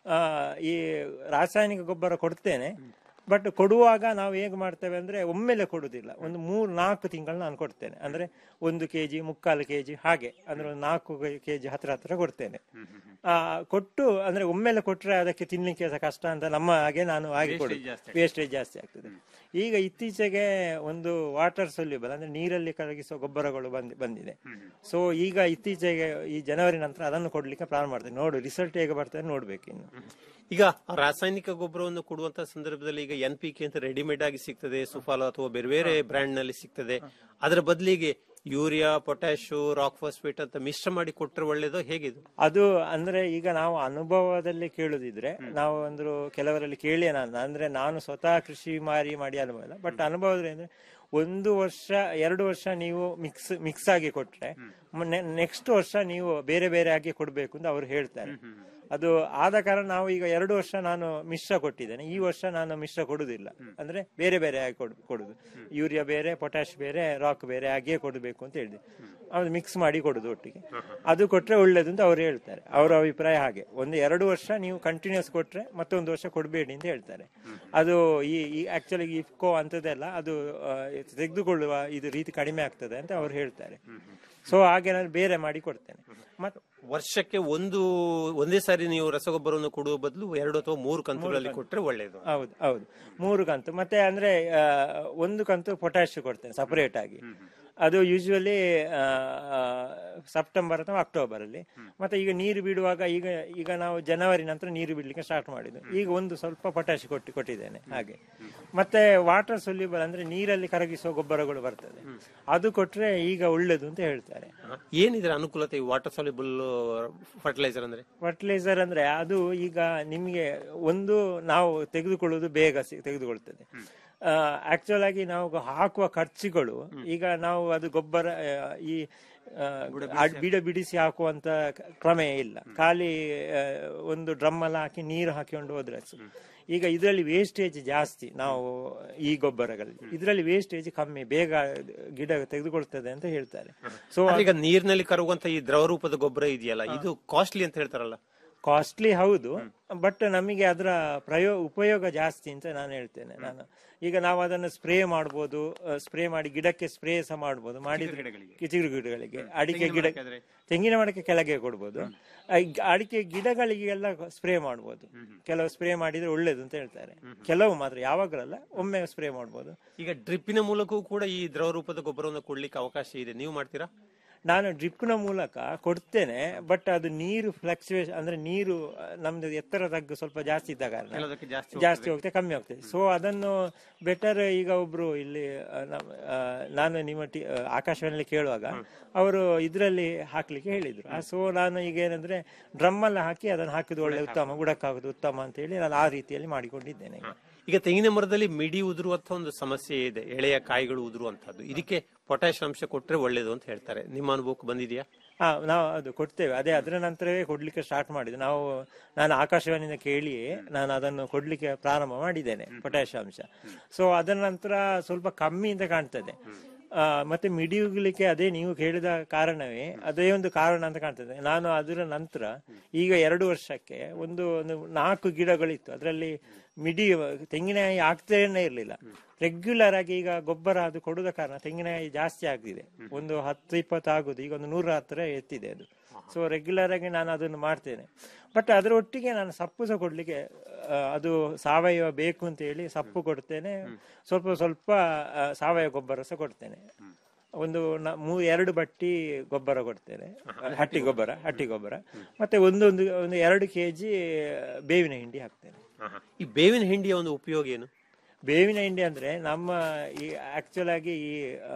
ಈ ರಾಸಾಯನಿಕ ಗೊಬ್ಬರ ಕೊಡ್ತೇನೆ ಬಟ್ ಕೊಡುವಾಗ ನಾವು ಹೇಗೆ ಮಾಡ್ತೇವೆ ಅಂದ್ರೆ ಒಮ್ಮೆಲೆ ಕೊಡುದಿಲ್ಲ ಒಂದು ಮೂರು ನಾಲ್ಕು ತಿಂಗಳು ನಾನು ಕೊಡ್ತೇನೆ ಅಂದ್ರೆ ಒಂದು ಕೆಜಿ ಮುಕ್ಕಾಲು ಕೆಜಿ ಹಾಗೆ ಅಂದ್ರೆ ಒಂದು ನಾಲ್ಕು ಕೆಜಿ ಹತ್ರ ಹತ್ರ ಕೊಡ್ತೇನೆ ಆ ಕೊಟ್ಟು ಅಂದ್ರೆ ಒಮ್ಮೆಲೆ ಕೊಟ್ರೆ ಅದಕ್ಕೆ ತಿನ್ಲಿಕ್ಕೆ ಸಹ ಕಷ್ಟ ಅಂತ ನಮ್ಮ ಹಾಗೆ ನಾನು ಹಾಗೆ ಕೊಡು Wastage ಜಾಸ್ತಿ ವೇಸ್ಟೇಜ್ ಜಾಸ್ತಿ ಆಗ್ತದೆ ಈಗ ಇತ್ತೀಚೆಗೆ ಒಂದು ವಾಟರ್ ಸೊಲ್ಯೂಬಲ್ ಅಂದ್ರೆ ನೀರಲ್ಲಿ ಕರಗಿಸುವ ಗೊಬ್ಬರಗಳು ಬಂದ್ ಬಂದಿದೆ ಸೊ ಈಗ ಇತ್ತೀಚೆಗೆ ಈ ಜನವರಿ ನಂತರ ಅದನ್ನು ಕೊಡ್ಲಿಕ್ಕೆ ಪ್ರಾರಂಭ ಮಾಡ್ತೇನೆ ನೋಡು ರಿಸಲ್ಟ್ ಹೇಗೆ ಬರ್ತದೆ ನೋಡ್ಬೇಕು ಇನ್ನು ಈಗ ರಾಸಾಯನಿಕ ಗೊಬ್ಬರವನ್ನು ಕೊಡುವಂತ ಸಂದರ್ಭದಲ್ಲಿ ಈಗ ಎನ್ ಪಿ ಕೆ ಅಂತ ರೆಡಿಮೇಡ್ ಆಗಿ ಸಿಗ್ತದೆ ಸುಫಾಲ ಅಥವಾ ಬೇರೆ ಬೇರೆ ಬ್ರ್ಯಾಂಡ್ ನಲ್ಲಿ ಸಿಗ್ತದೆ ಅದರ ಬದಲಿಗೆ ಯೂರಿಯಾ ಪೊಟ್ಯಾಶು ರಾಕ್ ಫಾಸ್ಫೇಟ್ ಅಂತ ಮಿಶ್ರ ಮಾಡಿ ಕೊಟ್ಟರೆ ಒಳ್ಳೇದು ಹೇಗಿದು ಅದು ಅಂದ್ರೆ ಈಗ ನಾವು ಅನುಭವದಲ್ಲಿ ಕೇಳುದಿದ್ರೆ ನಾವು ಒಂದು ಕೆಲವರಲ್ಲಿ ಕೇಳಿ ನಾನು ಅಂದ್ರೆ ನಾನು ಸ್ವತಃ ಕೃಷಿ ಮಾರಿ ಮಾಡಿ ಅನುಭವ ಇಲ್ಲ ಬಟ್ ಅನುಭವದಲ್ಲಿ ಅಂದ್ರೆ ಒಂದು ವರ್ಷ ಎರಡು ವರ್ಷ ನೀವು ಮಿಕ್ಸ್ ಮಿಕ್ಸ್ ಆಗಿ ಕೊಟ್ರೆ ನೆಕ್ಸ್ಟ್ ವರ್ಷ ನೀವು ಬೇರೆ ಬೇರೆ ಆಗಿ ಕೊಡ್ಬೇಕು ಅಂತ ಅವ್ರು ಹೇಳ್ತಾರೆ ಅದು ಆದ ಕಾರಣ ನಾವು ಈಗ ಎರಡು ವರ್ಷ ನಾನು ಮಿಶ್ರ ಕೊಟ್ಟಿದ್ದೇನೆ ಈ ವರ್ಷ ನಾನು ಮಿಶ್ರ ಕೊಡುದಿಲ್ಲ ಅಂದ್ರೆ ಬೇರೆ ಬೇರೆ ಆಗಿ ಕೊಡ್- ಕೊಡುದು ಯೂರಿಯಾ ಬೇರೆ ಪೊಟ್ಯಾಶ್ ಬೇರೆ ರಾಕ್ ಬೇರೆ ಹಾಗೆ ಕೊಡಬೇಕು ಅಂತ ಹೇಳಿದೆ ಅದು ಮಿಕ್ಸ್ ಮಾಡಿ ಕೊಡುದು ಒಟ್ಟಿಗೆ ಅದು ಕೊಟ್ರೆ ಒಳ್ಳೇದು ಅಂತ ಅವ್ರು ಹೇಳ್ತಾರೆ ಅವರ ಅಭಿಪ್ರಾಯ ಹಾಗೆ ಒಂದು ಎರಡು ವರ್ಷ ನೀವು ಕಂಟಿನ್ಯೂಸ್ ಕೊಟ್ರೆ ಮತ್ತೊಂದು ವರ್ಷ ಕೊಡಬೇಡಿ ಅಂತ ಹೇಳ್ತಾರೆ ಅದು ಈ ಈ ಆಕ್ಚುಲಿ ಇಫ್ಕೋ ಅಂತದೆಲ್ಲ ಅದು ಆ, ತೆಗೆದುಕೊಳ್ಳುವ ಇದು ರೀತಿ ಕಡಿಮೆ ಆಗ್ತದೆ ಅಂತ ಅವ್ರು ಹೇಳ್ತಾರೆ ಸೊ ಹಾಗೆ ನಾನು ಬೇರೆ ಮಾಡಿ ಕೊಡ್ತೇನೆ ಮತ್ತೆ ವರ್ಷಕ್ಕೆ ಒಂದು ಒಂದೇ ಸಾರಿ ನೀವು ರಸಗೊಬ್ಬರವನ್ನು ಕೊಡುವ ಬದಲು ಎರಡು ಅಥವಾ ಮೂರು ಕಂತುಗಳಲ್ಲಿ ಕೊಟ್ಟರೆ ಒಳ್ಳೇದು ಹೌದು ಹೌದು ಮೂರು ಕಂತು ಮತ್ತೆ ಅಂದ್ರೆ ಆ, ಒಂದು ಕಂತು ಪೊಟ್ಯಾಶ್ ಕೊಡ್ತೇನೆ ಸಪರೇಟ್ ಆಗಿ ಅದು ಯೂಶುವಲಿ ಸೆಪ್ಟೆಂಬರ್ ಅಥವಾ ಅಕ್ಟೋಬರ್ ಅಲ್ಲಿ ಮತ್ತೆ ಈಗ ನೀರು ಬಿಡುವಾಗ ಈಗ ಈಗ ನಾವು ಜನವರಿ ನಂತರ ನೀರು ಬಿಡ್ಲಿಕ್ಕೆ ಸ್ಟಾರ್ಟ್ ಮಾಡಿದ್ದು ಈಗ ಒಂದು ಸ್ವಲ್ಪ ಪೊಟ್ಯಾಶ್ ಕೊಟ್ಟು ಕೊಟ್ಟಿದ್ದೇನೆ ಹಾಗೆ ಮತ್ತೆ ವಾಟರ್ ಸೊಲ್ಯೂಬಲ್ ಅಂದ್ರೆ ನೀರಲ್ಲಿ ಕರಗಿಸುವ ಗೊಬ್ಬರಗಳು ಬರ್ತದೆ ಅದು ಕೊಟ್ರೆ ಈಗ ಒಳ್ಳೇದು ಅಂತ ಹೇಳ್ತಾರೆ ಏನಿದ್ರ ಅನುಕೂಲತೆ ಈ ವಾಟರ್ ಸಾಲ್ಯುಬಲ್ ಫರ್ಟಿಲೈಸರ್ ಅಂದ್ರೆ ಫರ್ಟಿಲೈಸರ್ ಅಂದ್ರೆ ಅದು ಈಗ ನಿಮಗೆ ಒಂದು ನಾವು ತೆಗೆದುಕೊಳ್ಳುವುದು ಬೇಗ ಸಿ- ತೆಗೆದುಕೊಳ್ತದೆ ಆಕ್ಚುಲ್ ಆಗಿ ನಾವು ಹಾಕುವ ಖರ್ಚುಗಳು ಈಗ ನಾವು ಅದು ಗೊಬ್ಬರ ಆ, ಈ ಆ, ಅಡ್- ಬಿಡ ಬಿಡಿಸಿ ಹಾಕುವಂತ ಕ- ಪ್ರಮೇಯ ಇಲ್ಲ ಖಾಲಿ ಆ, ಒಂದು ಡ್ರಮ್ ಅಲ್ಲಿ ಹಾಕಿ ನೀರು ಹಾಕಿಕೊಂಡು ಹೋದ್ರೆ ಆಯ್ತು. ಈಗ ಇದರಲ್ಲಿ ವೇಸ್ಟೇಜ್ ಜಾಸ್ತಿ ನಾವು ಈ ಗೊಬ್ಬರಗಳಲ್ಲಿ ಇದರಲ್ಲಿ ವೇಸ್ಟೇಜ್ ಕಮ್ಮಿ ಬೇಗ ಗಿಡ ತೆಗೆದುಕೊಳ್ತದೆ ಅಂತ ಹೇಳ್ತಾರೆ ಸೊ ಆದ್ರೆ ಈಗ ನೀರಿನಲ್ಲಿ ಕರಗುವಂತ ಈ ದ್ರವ ರೂಪದ ಗೊಬ್ಬರ ಇದೆಯಲ್ಲ ಇದು ಕಾಸ್ಟ್ಲಿ ಅಂತ ಹೇಳ್ತಾರಲ್ಲ ಕಾಸ್ಟ್ಲಿ ಹೌದು ಬಟ್ ನಮಗೆ ಅದರ ಪ್ರಯೋ ಉಪಯೋಗ ಜಾಸ್ತಿ ಅಂತ ನಾನು ಹೇಳ್ತೇನೆ ನಾನು ಈಗ ನಾವು ಅದನ್ನು ಸ್ಪ್ರೇ ಮಾಡ್ಬೋದು ಸ್ಪ್ರೇ ಮಾಡಿ ಗಿಡಕ್ಕೆ ಸ್ಪ್ರೇ ಸಹ ಮಾಡ್ಬೋದು ಮಾಡಿದ್ರೆ ಚಿಗುರು ಗಿಡಗಳಿಗೆ ಅಡಿಕೆ ಗಿಡ ತೆಂಗಿನ ಮರಕ್ಕೆ ಕೆಳಗೆ ಕೊಡ್ಬೋದು ಆ, ಈ ಅಡಿಕೆ ಗಿಡಗಳಿಗೆಲ್ಲ ಸ್ಪ್ರೇ ಮಾಡ್ಬೋದು ಕೆಲವು ಸ್ಪ್ರೇ ಮಾಡಿದ್ರೆ ಒಳ್ಳೇದು ಅಂತ ಹೇಳ್ತಾರೆ ಕೆಲವು ಮಾತ್ರ ಯಾವಾಗಲಲ್ಲ ಒಮ್ಮೆ ಸ್ಪ್ರೇ ಮಾಡ್ಬೋದು ಈಗ ಡ್ರಿಪ್ಪಿನ ಮೂಲಕವೂ ಕೂಡ ಈ ದ್ರವ ರೂಪದ ಗೊಬ್ಬರವನ್ನು ಕೊಡ್ಲಿಕ್ಕೆ ಅವಕಾಶ ಇದೆ ನೀವು ಮಾಡ್ತೀರಾ ನಾನು ಡ್ರಿಪ್ನ ಮೂಲಕ ಕೊಡ್ತೇನೆ ಬಟ್ ಅದು ನೀರು ಫ್ಲಕ್ಚುಯೇಷನ್ ಅಂದ್ರೆ ನೀರು ಆ, ನಮ್ದು ಎತ್ತರ ತಗ್ಗು ಸ್ವಲ್ಪ ಜಾಸ್ತಿ ಇದ್ದ ಕಾರಣ ಕೆಲವದಕ್ಕೆ ಜಾಸ್ತಿ ಜಾಸ್ತಿ ಹೋಗ್ತದೆ ಕಮ್ಮಿ ಹೋಗ್ತದೆ ಸೊ ಅದನ್ನು ಬೆಟರ್ ಈಗ ಒಬ್ರು ಇಲ್ಲಿ ಆ, ನಮ್- ಆ, ನಾನು ನಿಮ್ಮ ಟಿ- ಆ, ಆಕಾಶವಾಣಿಯಲ್ಲಿ ಕೇಳುವಾಗ ಅವರು ಇದರಲ್ಲಿ ಹಾಕ್ಲಿಕ್ಕೆ ಹೇಳಿದ್ರು ಸೊ ನಾನು ಈಗ ಏನಂದ್ರೆ ಡ್ರಮ್ ಅಲ್ಲಿ ಹಾಕಿ ಅದನ್ನು ಹಾಕಿದ್ದು ಒಳ್ಳೆ ಉತ್ತಮ ಗುಡಕ್ಕಾಗುದು ಉತ್ತಮ ಅಂತ ಹೇಳಿ ನಾನು ಆ ರೀತಿಯಲ್ಲಿ ಮಾಡಿಕೊಂಡಿದ್ದೇನೆ ಈಗ. ಈಗ ತೆಂಗಿನ ಮರದಲ್ಲಿ ಮಿಡಿ ಉದುರುವಂತ ಒಂದು ಸಮಸ್ಯೆ ಇದೆ ಎಳೆಯ ಕಾಯಿಗಳು ಉದುರುವಂತದ್ದು ಇದಕ್ಕೆ ಪೊಟ್ಯಾಶ್ ಅಂಶ ಕೊಟ್ರೆ ಒಳ್ಳೇದು ಅಂತ ಹೇಳ್ತಾರೆ ನಿಮ್ಮ ಅನುಭವಕ್ಕೆ ಬಂದಿದೆಯಾ ಹಾ ನಾವು ಅದು ಕೊಡ್ತೇವೆ ಅದೇ ಅದರ ನಂತರವೇ ಕೊಡ್ಲಿಕ್ಕೆ ಸ್ಟಾರ್ಟ್ ಮಾಡಿದ್ದು ನಾವು ನಾನು ಆಕಾಶವಾಣಿಯಿಂದ ಕೇಳಿಯೇ ನಾನು ಅದನ್ನು ಕೊಡ್ಲಿಕ್ಕೆ ಪ್ರಾರಂಭ ಮಾಡಿದ್ದೇನೆ ಪೊಟ್ಯಾಶ್ ಅಂಶ ಸೊ ಅದರ ನಂತರ ಸ್ವಲ್ಪ ಕಮ್ಮಿ ಅಂತ ಕಾಣ್ತದೆ ಆ, ಮತ್ತೆ ಮಿಡಿಯುಗ್ಲಿಕ್ಕೆ ಅದೇ ನೀವು ಕೇಳಿದ ಕಾರಣವೇ ಅದೇ ಒಂದು ಕಾರಣ ಅಂತ ಕಾಣ್ತದೆ ನಾನು ಅದರ ನಂತರ ಈಗ ಎರಡು ವರ್ಷಕ್ಕೆ ಒಂದು ಒಂದು ನಾಲ್ಕು ಗಿಡಗಳಿತ್ತು ಅದರಲ್ಲಿ ಮಿಡಿ ತೆಂಗಿನಕಾಯಿ ಆಗ್ತಾನೆ ಇರಲಿಲ್ಲ ರೆಗ್ಯುಲರ್ ಆಗಿ ಈಗ ಗೊಬ್ಬರ ಅದು ಕೊಡುದ ಕಾರಣ ತೆಂಗಿನಕಾಯಿ ಜಾಸ್ತಿ ಆಗಿದೆ ಒಂದು ಹತ್ತು ಇಪ್ಪತ್ತು ಆಗುದು ಈಗ ಒಂದು ನೂರ ಹತ್ತಿರ ಎತ್ತಿದೆ ಅದು ಸೊ ರೆಗ್ಯುಲರ್ ಆಗಿ ನಾನು ಅದನ್ನು ಮಾಡ್ತೇನೆ ಬಟ್ ಅದರ ಒಟ್ಟಿಗೆ ನಾನು ಸಪ್ಪು ಸಹ ಕೊಡ್ಲಿಕ್ಕೆ ಆ, ಅದು ಸಾವಯವ ಬೇಕು ಅಂತ ಹೇಳಿ ಸಪ್ಪು ಕೊಡ್ತೇನೆ ಸ್ವಲ್ಪ ಸ್ವಲ್ಪ ಆ, ಸಾವಯವ ಗೊಬ್ಬರ ಸಹ ಕೊಡ್ತೇನೆ ಒಂದು ನ- ಮೂ ಎರಡು ಬಟ್ಟಿ ಗೊಬ್ಬರ ಕೊಡ್ತೇನೆ ಹಟ್ಟಿ ಗೊಬ್ಬರ ಹಟ್ಟಿ ಗೊಬ್ಬರ ಮತ್ತೆ ಒಂದೊಂದು ಒಂದು ಎರಡು ಕೆಜಿ ಬೇವಿನ ಹಿಂಡಿ ಹಾಕ್ತೇನೆ ಈ ಬೇವಿನ ಹಿಂಡಿಯ ಒಂದು ಉಪಯೋಗ ಏನು ಬೇವಿನ ಹಿಂಡಿ ಅಂದ್ರೆ ನಮ್ಮ ಈ ಆಕ್ಚುಲ್ ಆಗಿ ಈ ಆ,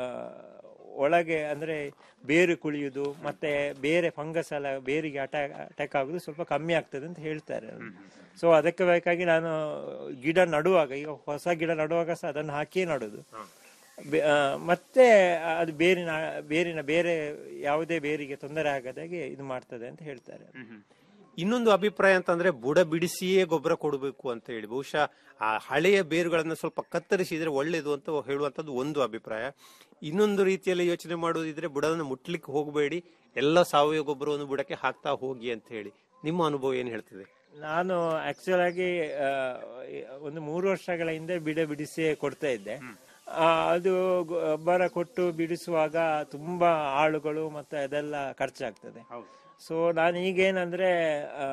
ಒಳಗೆ ಅಂದ್ರೆ ಬೇರು ಕುಳಿಯುವುದು ಮತ್ತೆ ಬೇರೆ ಫಂಗಸ್ ಎಲ್ಲ ಬೇರಿಗೆ ಅಟ್ಯಾಕ್ ಅಟ್ಯಾಕ್ ಆಗುದು ಸ್ವಲ್ಪ ಕಮ್ಮಿ ಆಗ್ತದೆ ಅಂತ ಹೇಳ್ತಾರೆ ಸೊ ಅದಕ್ಕೆ ಬೇಕಾಗಿ ನಾನು ಗಿಡ ನಡುವಾಗ ಈಗ ಹೊಸ ಗಿಡ ನಡುವಾಗ ಸಹ ಅದನ್ನು ಹಾಕಿಯೇ ನಡುದು ಬೆ- ಆ, ಮತ್ತೆ ಅದು ಬೇರಿನ ಬೇರಿನ ಬೇರೆ ಯಾವುದೇ ಬೇರಿಗೆ ತೊಂದರೆ ಆಗದಾಗೆ ಇದು ಮಾಡ್ತದೆ ಅಂತ ಹೇಳ್ತಾರೆ ಇನ್ನೊಂದು ಅಭಿಪ್ರಾಯ ಅಂತಂದ್ರೆ ಬುಡ ಬಿಡಿಸಿಯೇ ಗೊಬ್ಬರ ಕೊಡಬೇಕು ಅಂತ ಹೇಳಿ ಬಹುಶಃ ಆ ಹಳೆಯ ಬೇರುಗಳನ್ನ ಸ್ವಲ್ಪ ಕತ್ತರಿಸಿದ್ರೆ ಒಳ್ಳೇದು ಅಂತ ಹೇಳುವಂತದ್ದು ಒಂದು ಅಭಿಪ್ರಾಯ ಇನ್ನೊಂದು ರೀತಿಯಲ್ಲಿ ಯೋಚನೆ ಮಾಡುವುದಿದ್ರೆ ಬುಡವನ್ನು ಮುಟ್ಲಿಕ್ಕೆ ಹೋಗಬೇಡಿ ಎಲ್ಲ ಸಾವಯವ ಗೊಬ್ಬರವನ್ನು ಬುಡಕ್ಕೆ ಹಾಕ್ತಾ ಹೋಗಿ ಅಂತ ಹೇಳಿ ನಿಮ್ಮ ಅನುಭವ ಏನ್ ಹೇಳ್ತಿದೆ ನಾನು ಆಕ್ಚುಲ್ ಆಗಿ ಆ, ಒಂದು ಮೂರು ವರ್ಷಗಳ ಹಿಂದೆ ಬಿಡ ಬಿಡಿಸಿ ಕೊಡ್ತಾ ಇದ್ದೆ ಆ, ಅದು ಗೊಬ್ಬರ ಕೊಟ್ಟು ಬಿಡಿಸುವಾಗ ತುಂಬಾ ಆಳುಗಳು ಮತ್ತೆ ಅದೆಲ್ಲ ಖರ್ಚಾಗ್ತದೆ ಸೊ ನಾನು ಈಗೇನಂದ್ರೆ ಆ,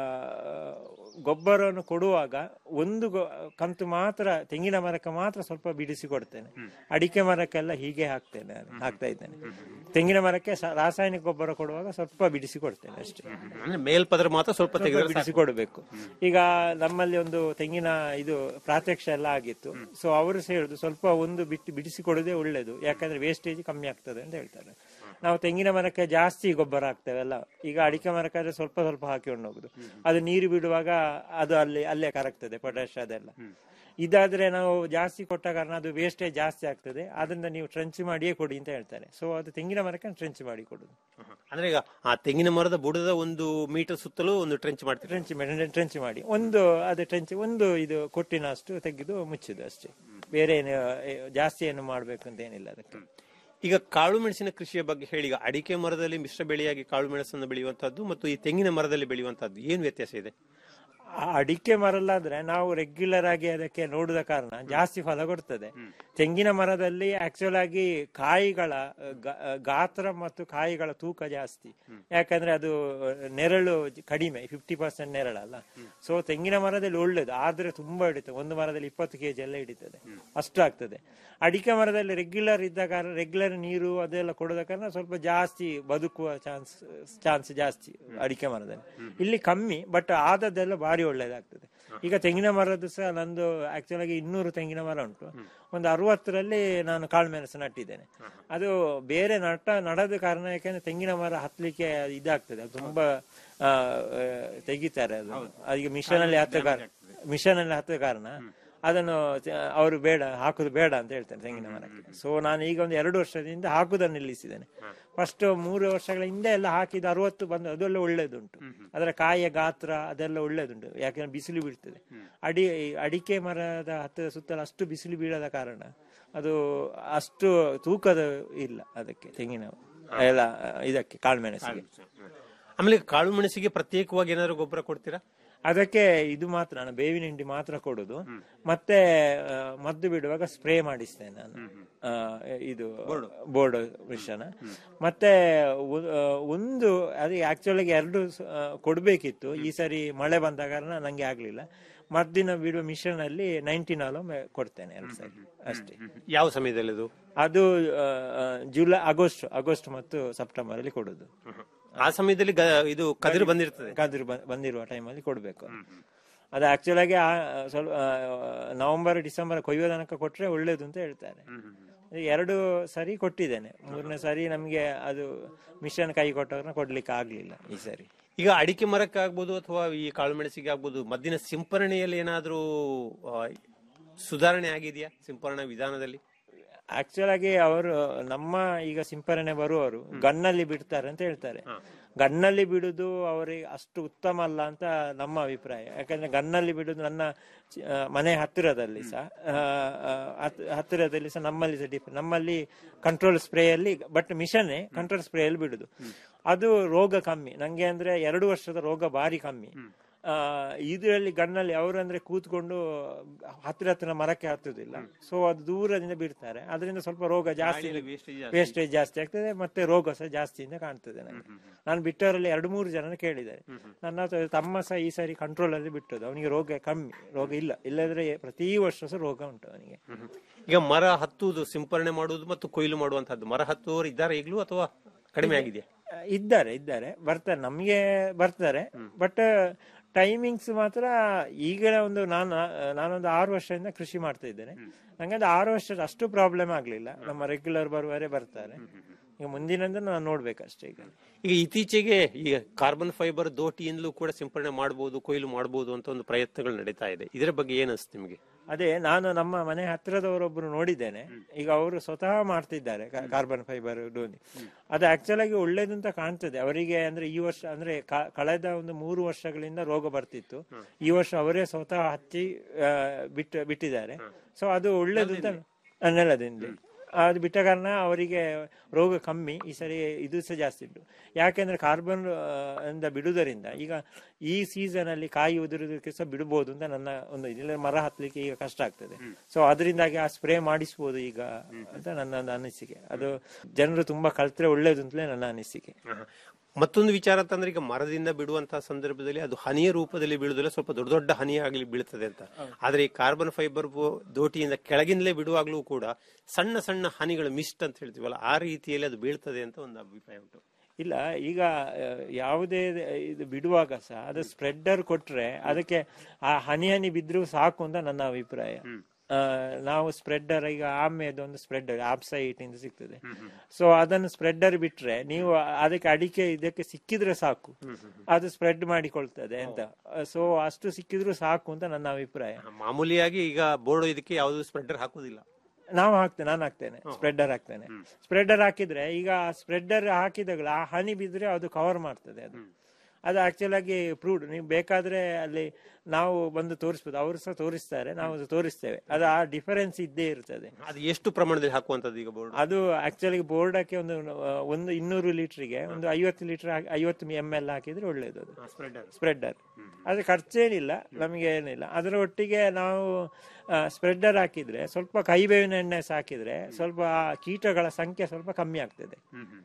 ಗೊಬ್ಬರವನ್ನು ಕೊಡುವಾಗ ಒಂದು ಗೊ- ಕಂತು ಮಾತ್ರ ತೆಂಗಿನ ಮರಕ್ಕೆ ಮಾತ್ರ ಸ್ವಲ್ಪ ಬಿಡಿಸಿ ಕೊಡ್ತೇನೆ ಅಡಿಕೆ ಮರಕ್ಕೆಲ್ಲ ಹೀಗೆ ಹಾಕ್ತೇನೆ ನಾನು, ಹಾಕ್ತಾ ಇದ್ದೇನೆ ತೆಂಗಿನ ಮರಕ್ಕೆ ಸ- ರಾಸಾಯನಿಕ ಗೊಬ್ಬರ ಕೊಡುವಾಗ ಸ್ವಲ್ಪ ಬಿಡಿಸಿ ಕೊಡ್ತೇನೆ ಅಷ್ಟೇ ಅಂದ್ರೆ ಮೇಲ್ಪದ್ರ ಮಾತ್ರ ಸ್ವಲ್ಪ ಸ್ವಲ್ಪ ತೆಗೆದ್ರೆ ಬಿಡಿಸಿ ಸಾಕು. ಕೊಡಬೇಕು ಈಗ ನಮ್ಮಲ್ಲಿ ಒಂದು ತೆಂಗಿನ ಇದು ಪ್ರಾತ್ಯಕ್ಷ ಎಲ್ಲ ಆಗಿತ್ತು ಸೊ ಅವರು ಸಹ ಹೇಳುದು ಸ್ವಲ್ಪ ಒಂದು ಬಿಟ್ಟು ಬಿಡಿಸಿ ಕೊಡುದೇ ಒಳ್ಳೇದು ಯಾಕಂದ್ರೆ ವೇಸ್ಟೇಜ್ ಕಮ್ಮಿ ಆಗ್ತದೆ ಅಂತ ಹೇಳ್ತಾರೆ ನಾವು ತೆಂಗಿನ ಮರಕ್ಕೆ ಜಾಸ್ತಿ ಗೊಬ್ಬರ ಹಾಕ್ತೇವಲ್ಲ ಈಗ ಅಡಿಕೆ ಮರಕ್ಕಾದ್ರೆ ಸ್ವಲ್ಪ ಸ್ವಲ್ಪ ಹಾಕಿಕೊಂಡು ಹೋಗುದು ಅದು ನೀರು ಬಿಡುವಾಗ ಅದು ಅಲ್ಲಿ ಅಲ್ಲೇ ಕರಗ್ತದೆ ಪೊಟ್ಯಾಶ್ ಅದೆಲ್ಲ ಇದಾದ್ರೆ ನಾವು ಜಾಸ್ತಿ ಕೊಟ್ಟ ಕಾರಣ ಅದು ವೇಸ್ಟೇಜ್ ಜಾಸ್ತಿ ಆಗ್ತದೆ ಅದರಿಂದ ನೀವು ಟ್ರೆಂಚ್ ಮಾಡಿಯೇ ಕೊಡಿ ಅಂತ ಹೇಳ್ತಾರೆ ಸೊ ಅದು ತೆಂಗಿನ ಮರಕ್ಕೆ ಟ್ರೆಂಚ್ ಮಾಡಿ ಕೊಡುದು ಅಂದ್ರೆ ಈಗ ಆ ತೆಂಗಿನ ಮರದ ಬುಡದ ಒಂದು ಮೀಟರ್ ಸುತ್ತಲೂ ಒಂದು ಟ್ರೆಂಚ್ ಮಾಡ್ತೀರಿ ಟ್ರೆಂಚ್ ಮಾಡಿ ಟ್ರೆಂಚ್ ಮಾಡಿ ಒಂದು ಅದು ಟ್ರೆಂಚ್ ಒಂದು ಇದು ಕೊಟ್ಟಿನಷ್ಟು ತೆಗೆದು ಮುಚ್ಚುದು ಅಷ್ಟೇ ಬೇರೆ ಏನು ಏ, ಜಾಸ್ತಿ ಏನು ಮಾಡ್ಬೇಕು ಅಂತ ಏನಿಲ್ಲ ಅದಕ್ಕೆ ಈಗ ಕಾಳು ಮೆಣಸಿನ ಕೃಷಿಯ ಬಗ್ಗೆ ಹೇಳಿ ಈಗ ಅಡಿಕೆ ಮರದಲ್ಲಿ ಮಿಶ್ರ ಬೆಳೆಯಾಗಿ ಕಾಳು ಮೆಣಸನ್ನು ಬೆಳೆಯುವಂತದ್ದು ಮತ್ತು ಈ ತೆಂಗಿನ ಮರದಲ್ಲಿ ಬೆಳೆಯುವಂತದ್ದು ಏನು ವ್ಯತ್ಯಾಸ ಇದೆ ಆ ಅಡಿಕೆ ಮರಲ್ಲಾದ್ರೆ ನಾವು ರೆಗ್ಯುಲರ್ ಆಗಿ ಅದಕ್ಕೆ ನೋಡುದ ಕಾರಣ ಜಾಸ್ತಿ ಫಲ ಕೊಡ್ತದೆ ತೆಂಗಿನ ಮರದಲ್ಲಿ ಆಕ್ಚುಲ್ ಆಗಿ ಕಾಯಿಗಳ ಗ- ಗಾತ್ರ ಮತ್ತು ಕಾಯಿಗಳ ತೂಕ ಜಾಸ್ತಿ ಯಾಕಂದ್ರೆ ಅದು ನೆರಳು ಕಡಿಮೆ ಫಿಫ್ಟಿ ಪರ್ಸೆಂಟ್ ನೆರಳಲ್ಲ ಸೊ ತೆಂಗಿನ ಮರದಲ್ಲಿ ಒಳ್ಳೇದು ಆದ್ರೆ ತುಂಬಾ ಹಿಡಿತದೆ ಒಂದು ಮರದಲ್ಲಿ ಇಪ್ಪತ್ತು ಕೆಜಿ ಎಲ್ಲ ಹಿಡಿತದೆ ಅಷ್ಟು ಆಗ್ತದೆ ಅಡಿಕೆ ಮರದಲ್ಲಿ ರೆಗ್ಯುಲರ್ ಇದ್ದ ಕಾರಣ ರೆಗ್ಯುಲರ್ ನೀರು ಅದೆಲ್ಲ ಕೊಡದ ಕಾರಣ ಸ್ವಲ್ಪ ಜಾಸ್ತಿ ಬದುಕುವ ಚಾನ್ಸ್ ಚಾನ್ಸ್ ಜಾಸ್ತಿ ಅಡಿಕೆ ಮರದಲ್ಲಿ ಇಲ್ಲಿ ಕಮ್ಮಿ ಬಟ್ ಆದದ್ದೆಲ್ಲ ಭಾರಿ ಒಳ್ಳೇದಾಗ್ತದೆ ಈಗ ತೆಂಗಿನ ಮರದ್ದು ಸಹ ನಂದು ಆಕ್ಚುಲ್ ಆಗಿ ಇನ್ನೂರು ತೆಂಗಿನ ಮರ ಉಂಟು ಒಂದು ಅರವತ್ತರಲ್ಲಿ ನಾನು ಕಾಳುಮೆಣಸು ನಟ್ಟಿದ್ದೇನೆ ಅದು ಬೇರೆ ನಟ ನಡದ ಕಾರಣ ಯಾಕಂದ್ರೆ ತೆಂಗಿನ ಮರ ಹತ್ಲಿಕ್ಕೆ ಇದಾಗ್ತದೆ ಅದು ತುಂಬಾ ಆ, ಆ, ತೆಗಿತಾರೆ ಅದು ಅದಕ್ಕೆ ಮಿಷನ್ ಅಲ್ಲಿ ಹತ್ತ ಕಾರಣ ಮಿಷನ್ ಅಲ್ಲಿ ಹತ್ತ ಕಾರಣ ಅದನ್ನು ಅವರು ಬೇಡ ಹಾಕುದು ಬೇಡ ಅಂತ ಹೇಳ್ತಾರೆ ತೆಂಗಿನ ಮರಕ್ಕೆ ಸೊ ನಾನು ಈಗ ಒಂದು ಎರಡು ವರ್ಷದಿಂದ ಹಾಕುದನ್ನು ನಿಲ್ಲಿಸಿದ್ದೇನೆ ಫಸ್ಟ್ ಮೂರು ವರ್ಷಗಳ ಹಿಂದೆ ಎಲ್ಲ ಹಾಕಿದ ಅರವತ್ತು ಬಂದು ಅದೆಲ್ಲ ಒಳ್ಳೇದುಂಟು ಅದರ ಕಾಯಿಯ ಗಾತ್ರ ಅದೆಲ್ಲ ಒಳ್ಳೇದುಂಟು ಯಾಕಂದ್ರೆ ಬಿಸಿಲು ಬೀಳ್ತದೆ ಅಡಿ ಅಡಿಕೆ ಮರದ ಹತ್ತಿರ ಸುತ್ತಲ ಅಷ್ಟು ಬಿಸಿಲು ಬೀಳದ ಕಾರಣ ಅದು ಅಷ್ಟು ತೂಕದ ಇಲ್ಲ ಅದಕ್ಕೆ ತೆಂಗಿನ ಎಲ್ಲ ಇದಕ್ಕೆ ಕಾಳುಮೆಣಸಿಗೆ ಆಮೇಲೆ ಕಾಳು ಮೆಣಸಿಗೆ ಪ್ರತ್ಯೇಕವಾಗಿ ಏನಾದ್ರು ಗೊಬ್ಬರ ಕೊಡ್ತೀರಾ ಅದಕ್ಕೆ ಇದು ಮಾತ್ರ ನಾನು ಬೇವಿನ ಹಿಂಡಿ ಮಾತ್ರ ಕೊಡುದು ಮತ್ತೆ ಆ, ಮದ್ದು ಬಿಡುವಾಗ ಸ್ಪ್ರೇ ಮಾಡಿಸ್ತೇನೆ ನಾನು ಆ, ಇದು ಬೋರ್ಡ್ ಮಿಶ್ರಣ ಮತ್ತೆ ಒ- ಆ, ಒಂದು ಅದು ಆಕ್ಚುಲಿ ಎರಡು ಸ- ಆ, ಕೊಡ್ಬೇಕಿತ್ತು ಈ ಸರಿ ಮಳೆ ಬಂದ ಕಾರಣ ನಂಗೆ ಆಗ್ಲಿಲ್ಲ ಮದ್ದಿನ ಬಿಡುವ ಮಿಶ್ರಣಲ್ಲಿ ನೈನ್ಟೀನ್ ಒಮ್ಮೆ ಕೊಡ್ತೇನೆ ಎರಡು ಸರಿ ಅಷ್ಟೇ ಯಾವ ಸಮಯದಲ್ಲಿ ಅದು ಅದು ಆ, ಆ, ಜುಲೈ ಆಗಸ್ಟ್ ಆಗಸ್ಟ್ ಮತ್ತು ಸೆಪ್ಟೆಂಬರ್ ಅಲ್ಲಿ ಕೊಡುದು ಆ ಸಮಯದಲ್ಲಿ ಗ- ಇದು ಕದಿರು ಬಂದಿರ್ತದೆ ಕದಿರು ಬ- ಬಂದಿರುವ ಟೈಮಲ್ಲಿ ಕೊಡ್ಬೇಕು ಅದು ಆಕ್ಚುಲ್ ಆಗಿ ಆ, ಸ್ವಲ್ಪ ಆ, ನವೆಂಬರ್ ಡಿಸೆಂಬರ್ ಕೊಯ್ಯೋ ತನಕ ಕೊಟ್ರೆ ಒಳ್ಳೇದು ಅಂತ ಹೇಳ್ತಾರೆ ಎರಡು ಸರಿ ಕೊಟ್ಟಿದ್ದೇನೆ ಮೂರನೇ ಸರಿ ನಮ್ಗೆ ಅದು ಮಿಶ್ರಣ ಕೈ ಕೊಟ್ಟವ್ರನ್ನ ಕೊಡ್ಲಿಕ್ಕೆ ಆಗ್ಲಿಲ್ಲ ಈ ಸರಿ ಈಗ ಅಡಿಕೆ ಮರಕ್ಕೆ ಆಗ್ಬೋದು ಅಥವಾ ಈ ಕಾಳು ಮೆಣಸಿಗೆ ಆಗ್ಬೋದು ಮದ್ದಿನ ಸಿಂಪರಣೆಯಲ್ಲಿ ಏನಾದ್ರೂ ಆ, ಸುಧಾರಣೆ ಆಗಿದೆಯಾ ಸಿಂಪರಣಾ ವಿಧಾನದಲ್ಲಿ ಆಕ್ಚುಲ್ ಆಗಿ ಅವರು ನಮ್ಮ ಈಗ ಸಿಂಪರಣೆ ಬರುವವರು ಗನ್ನಲ್ಲಿ ಬಿಡ್ತಾರೆ ಅಂತ ಹೇಳ್ತಾರೆ ಗನ್ನಲ್ಲಿ ಬಿಡುದು ಅವರಿಗೆ ಅಷ್ಟು ಉತ್ತಮ ಅಲ್ಲ ಅಂತ ನಮ್ಮ ಅಭಿಪ್ರಾಯ ಯಾಕಂದ್ರೆ ಗನ್ನಲ್ಲಿ ಬಿಡುದು ನನ್ನ ಚಿ- ಆ, ಮನೆ ಹತ್ತಿರದಲ್ಲಿ ಸಹ ಆ, ಆ, ಹತ್- ಹತ್ತಿರದಲ್ಲಿ ಸಹ ನಮ್ಮಲ್ಲಿ ಸಹ ಡಿಫ್ ನಮ್ಮಲ್ಲಿ ಕಂಟ್ರೋಲ್ ಸ್ಪ್ರೇ ಅಲ್ಲಿ ಬಟ್ ಮಿಷನ್ನೇ ಕಂಟ್ರೋಲ್ ಸ್ಪ್ರೇ ಅಲ್ಲಿ ಬಿಡುದು ಅದು ರೋಗ ಕಮ್ಮಿ ನಂಗೆ ಅಂದ್ರೆ ಎರಡು ವರ್ಷದ ರೋಗ ಭಾರಿ ಕಮ್ಮಿ ಆ, ಇದರಲ್ಲಿ ಗನ್ನಲ್ಲಿ ಅವರು ಅಂದ್ರೆ ಕೂತ್ಕೊಂಡು ಹತ್ತಿರ ಹತ್ತಿರ ಮರಕ್ಕೆ ಹತ್ತುದಿಲ್ಲ ಸೊ ಅದು ದೂರದಿಂದ ಬಿಡ್ತಾರೆ ಅದರಿಂದ ಸ್ವಲ್ಪ ರೋಗ ಜಾಸ್ತಿ ಗಾಳಿಯಲ್ಲಿ wastage ಜಾಸ್ತಿ. ವೇಸ್ಟೇಜ್ ಜಾಸ್ತಿ ಆಗ್ತದೆ ಮತ್ತೆ ರೋಗ ಸಹ ಜಾಸ್ತಿಯಿಂದ ಕಾಣ್ತದೆ ನನಗೆ ನಾನು ಬಿಟ್ಟವರಲ್ಲಿ ಎರಡು ಮೂರು ಜನ ಕೇಳಿದ್ದಾರೆ ನನ್ನ ಹತ್ರ ತಮ್ಮ ಸಹ ಈ ಸಾರಿ ಕಂಟ್ರೋಲ್ ಅಲ್ಲಿ ಬಿಟ್ಟದ್ದು ಅವನಿಗೆ ರೋಗ ಕಮ್ಮಿ ರೋಗ ಇಲ್ಲ ಇಲ್ಲದ್ರೆ ಪ್ರತಿ ವರ್ಷ ಸಹ ರೋಗ ಉಂಟು ಅವನಿಗೆ ಈಗ ಮರ ಹತ್ತುವುದು ಸಿಂಪರಣೆ ಮಾಡುವುದು ಮತ್ತು ಕೊಯ್ಲು ಮಾಡುವಂತಹದ್ದು ಮರ ಹತ್ತುವವರು ಇದ್ದಾರೆ ಈಗಲೂ ಅಥವಾ ಕಡಿಮೆ ಆಗಿದೆಯಾ ಇದ್ದಾರೆ ಇದ್ದಾರೆ ಬರ್ತಾರೆ ನಮಗೆ ಬರ್ತಾರೆ ಬಟ್ ಟೈಮಿಂಗ್ಸ್ ಮಾತ್ರ ಈಗ ಒಂದು ನಾನು ನಾನೊಂದು ಆರು ವರ್ಷದಿಂದ ಕೃಷಿ ಮಾಡ್ತಾ ಇದ್ದೇನೆ ನಂಗೆ ಅದು ಆರು ವರ್ಷದ ಅಷ್ಟು ಪ್ರಾಬ್ಲಮ್ ಆಗ್ಲಿಲ್ಲ ನಮ್ಮ ರೆಗ್ಯುಲರ್ ಬರುವವರೇ ಬರ್ತಾರೆ ಈಗ ಮುಂದಿನಂದ್ರೆ ನಾನು ನೋಡ್ಬೇಕಷ್ಟೇ ಈಗ ಈಗ ಇತ್ತೀಚೆಗೆ ಈಗ ಕಾರ್ಬನ್ ಫೈಬರ್ ದೋಟಿಯಿಂದಲೂ ಕೂಡ ಸಿಂಪಡಣೆ ಮಾಡಬಹುದು ಕೊಯ್ಲು ಮಾಡಬಹುದು ಅಂತ ಒಂದು ಪ್ರಯತ್ನಗಳು ನಡೀತಾ ಇದೆ ಇದರ ಬಗ್ಗೆ ಏನ್ ಅನ್ಸುತ್ತೆ ನಿಮಗೆ ಅದೇ ನಾನು ನಮ್ಮ ಮನೆ ಹತ್ತಿರದವರೊಬ್ಬರು ನೋಡಿದ್ದೇನೆ ಈಗ ಅವರು ಸ್ವತಃ ಮಾಡ್ತಿದ್ದಾರೆ ಕಾರ್ಬನ್ ಫೈಬರ್ ಡೋನಿ ಅದು ಆಕ್ಚುಲ್ ಆಗಿ ಒಳ್ಳೇದು ಅಂತ ಕಾಣ್ತದೆ ಅವರಿಗೆ ಅಂದ್ರೆ ಈ ವರ್ಷ ಅಂದ್ರೆ ಕ- ಕಳೆದ ಒಂದು ಮೂರು ವರ್ಷಗಳಿಂದ ರೋಗ ಬರ್ತಿತ್ತು ಈ ವರ್ಷ ಅವರೇ ಸ್ವತಃ ಹಚ್ಚಿ ಆ, ಬಿಟ್ಟು ಬಿಟ್ಟಿದ್ದಾರೆ ಸೊ ಅದು ಒಳ್ಳೇದು ಅಂತ ನೆಲದಿಂದ ಅದು ಬಿಟ್ಟ ಕಾರಣ ಅವರಿಗೆ ರೋಗ ಕಮ್ಮಿ ಈ ಸರಿ ಇದು ಸಹ ಜಾಸ್ತಿ ಉಂಟು ಯಾಕೆಂದ್ರೆ ಕಾರ್ಬನ್ ಇಂದ ಬಿಡುವುದರಿಂದ ಈಗ ಈ ಸೀಸನ್ ಅಲ್ಲಿ ಕಾಯಿ ಉದುರುವುದಕ್ಕೆ ಸಹ ಬಿಡಬಹುದು ಅಂತ ನನ್ನ ಒಂದು ಇಲ್ಲ ಮರ ಹತ್ತಲಿಕ್ಕೆ ಈಗ ಕಷ್ಟ ಆಗ್ತದೆ ಸೊ ಅದರಿಂದಾಗಿ ಆ ಸ್ಪ್ರೇ ಮಾಡಿಸ್ಬೋದು ಈಗ ಅಂತ ನನ್ನ ಒಂದು ಅನಿಸಿಕೆ ಅದು ಜನರು ತುಂಬಾ ಕಲ್ತ್ರೆ ಒಳ್ಳೇದು ಅಂತಲೇ ನನ್ನ ಅನಿಸಿಕೆ ಮತ್ತೊಂದು ವಿಚಾರ ಅಂತಂದ್ರೆ ಈಗ ಮರದಿಂದ ಬಿಡುವಂತಹ ಸಂದರ್ಭದಲ್ಲಿ ಅದು ಹನಿಯ ರೂಪದಲ್ಲಿ ಬೀಳುದಿಲ್ಲ ಸ್ವಲ್ಪ ದೊಡ್ಡ ದೊಡ್ಡ ಹನಿಯಾಗಲಿ ಬೀಳ್ತದೆ ಅಂತ ಆದ್ರೆ ಈ ಕಾರ್ಬನ್ ಫೈಬರ್ ದೋಟಿಯಿಂದ ಕೆಳಗಿಂದಲೇ ಬಿಡುವಾಗ್ಲೂ ಕೂಡ ಸಣ್ಣ ಸಣ್ಣ ಹನಿಗಳು ಮಿಸ್ಟ್ ಅಂತ ಹೇಳ್ತೀವಲ್ಲ ಆ ರೀತಿಯಲ್ಲಿ ಅದು ಬೀಳ್ತದೆ ಅಂತ ಒಂದು ಅಭಿಪ್ರಾಯ ಉಂಟು ಇಲ್ಲ ಈಗ ಆ, ಯಾವುದೇ ಇದು ಬಿಡುವಾಗ ಸಹ ಅದು ಸ್ಪ್ರೆಡ್ಡರ್ ಕೊಟ್ರೆ ಅದಕ್ಕೆ ಆ ಹನಿ ಹನಿ ಬಿದ್ರು ಸಾಕು ಅಂತ ನನ್ನ ಅಭಿಪ್ರಾಯ ಆ, ನಾವು ಸ್ಪ್ರೆಡ್ಡರ್ ಈಗ ಆಮೆದು ಒಂದು ಸ್ಪ್ರೆಡ್ಡರ್ ಆಪ್ಸೈಟ್ ಇಂದ ಸಿಗ್ತದೆ ಸೊ ಅದನ್ನು ಸ್ಪ್ರೆಡ್ಡರ್ ಬಿಟ್ರೆ ನೀವು ಅದಕ್ಕೆ ಅಡಿಕೆ ಇದಕ್ಕೆ ಸಿಕ್ಕಿದ್ರೆ ಸಾಕು ಅದು ಸ್ಪ್ರೆಡ್ ಮಾಡಿಕೊಳ್ತದೆ ಅಂತ ಸೊ ಅಷ್ಟು ಸಿಕ್ಕಿದ್ರು ಸಾಕು ಅಂತ ನನ್ನ ಅಭಿಪ್ರಾಯ ಮಾಮೂಲಿಯಾಗಿ ಈಗ ಬೋರ್ಡ್ ಇದಕ್ಕೆ ಯಾವುದು ಸ್ಪ್ರೆಡರ್ ಹಾಕುದಿಲ್ಲ ನಾವು ಹಾಕ್ತೇನೆ ನಾನು ಹಾಕ್ತೇನೆ ಸ್ಪ್ರೆಡ್ಡರ್ ಹಾಕ್ತೇನೆ ಸ್ಪ್ರೆಡ್ಡರ್ ಹಾಕಿದ್ರೆ ಈಗ ಸ್ಪ್ರೆಡ್ಡರ್ ಹಾಕಿದಾಗಲ ಆ ಹನಿ ಬಿದ್ರೆ ಅದು ಕವರ್ ಮಾಡ್ತದೆ ಅದು ಅದು ಆಕ್ಚುಲ್ ಆಗಿ ಪ್ರೂವ್ಡ್ ನೀವು ಬೇಕಾದ್ರೆ ಅಲ್ಲಿ ನಾವು ಬಂದು ತೋರಿಸ್ಬೋದು ಅವರು ಸಹ ತೋರಿಸ್ತಾರೆ ನಾವು ಅದು ತೋರಿಸ್ತೇವೆ ಅದು ಆ ಡಿಫರೆನ್ಸ್ ಇದ್ದೇ ಇರ್ತದೆ ಅದು ಎಷ್ಟು ಪ್ರಮಾಣದಲ್ಲಿ ಹಾಕುವಂತದ್ದು ಈಗ ಬೋರ್ಡ್ ಅದು ಆಕ್ಚುಲಿ ಬೋರ್ಡಕ್ಕೆ ಒಂದು ಆ, ಒಂದು ಇನ್ನೂರು ಲೀಟರ್ಗೆ ಒಂದು ಐವತ್ತು ಲೀಟರ್ ಐವತ್ತು ಎಂ ಎಲ್ ಹಾಕಿದ್ರೆ ಒಳ್ಳೇದು ಅದು ಸ್ಪ್ರೆಡರ್ ಸ್ಪ್ರೆಡ್ಡರ್ ಅದು ಖರ್ಚೇನಿಲ್ಲ ನಮಗೆ ಏನಿಲ್ಲ ಅದರ ಒಟ್ಟಿಗೆ ನಾವು ಸ್ಪ್ರೆಡ್ಡರ್ ಹಾಕಿದ್ರೆ ಸ್ವಲ್ಪ ಕೈಬೇವಿನ ಎಣ್ಣೆ ಸಹ ಹಾಕಿದ್ರೆ ಸ್ವಲ್ಪ ಆ ಕೀಟಗಳ ಸಂಖ್ಯೆ ಸ್ವಲ್ಪ ಕಮ್ಮಿ ಆಗ್ತದೆ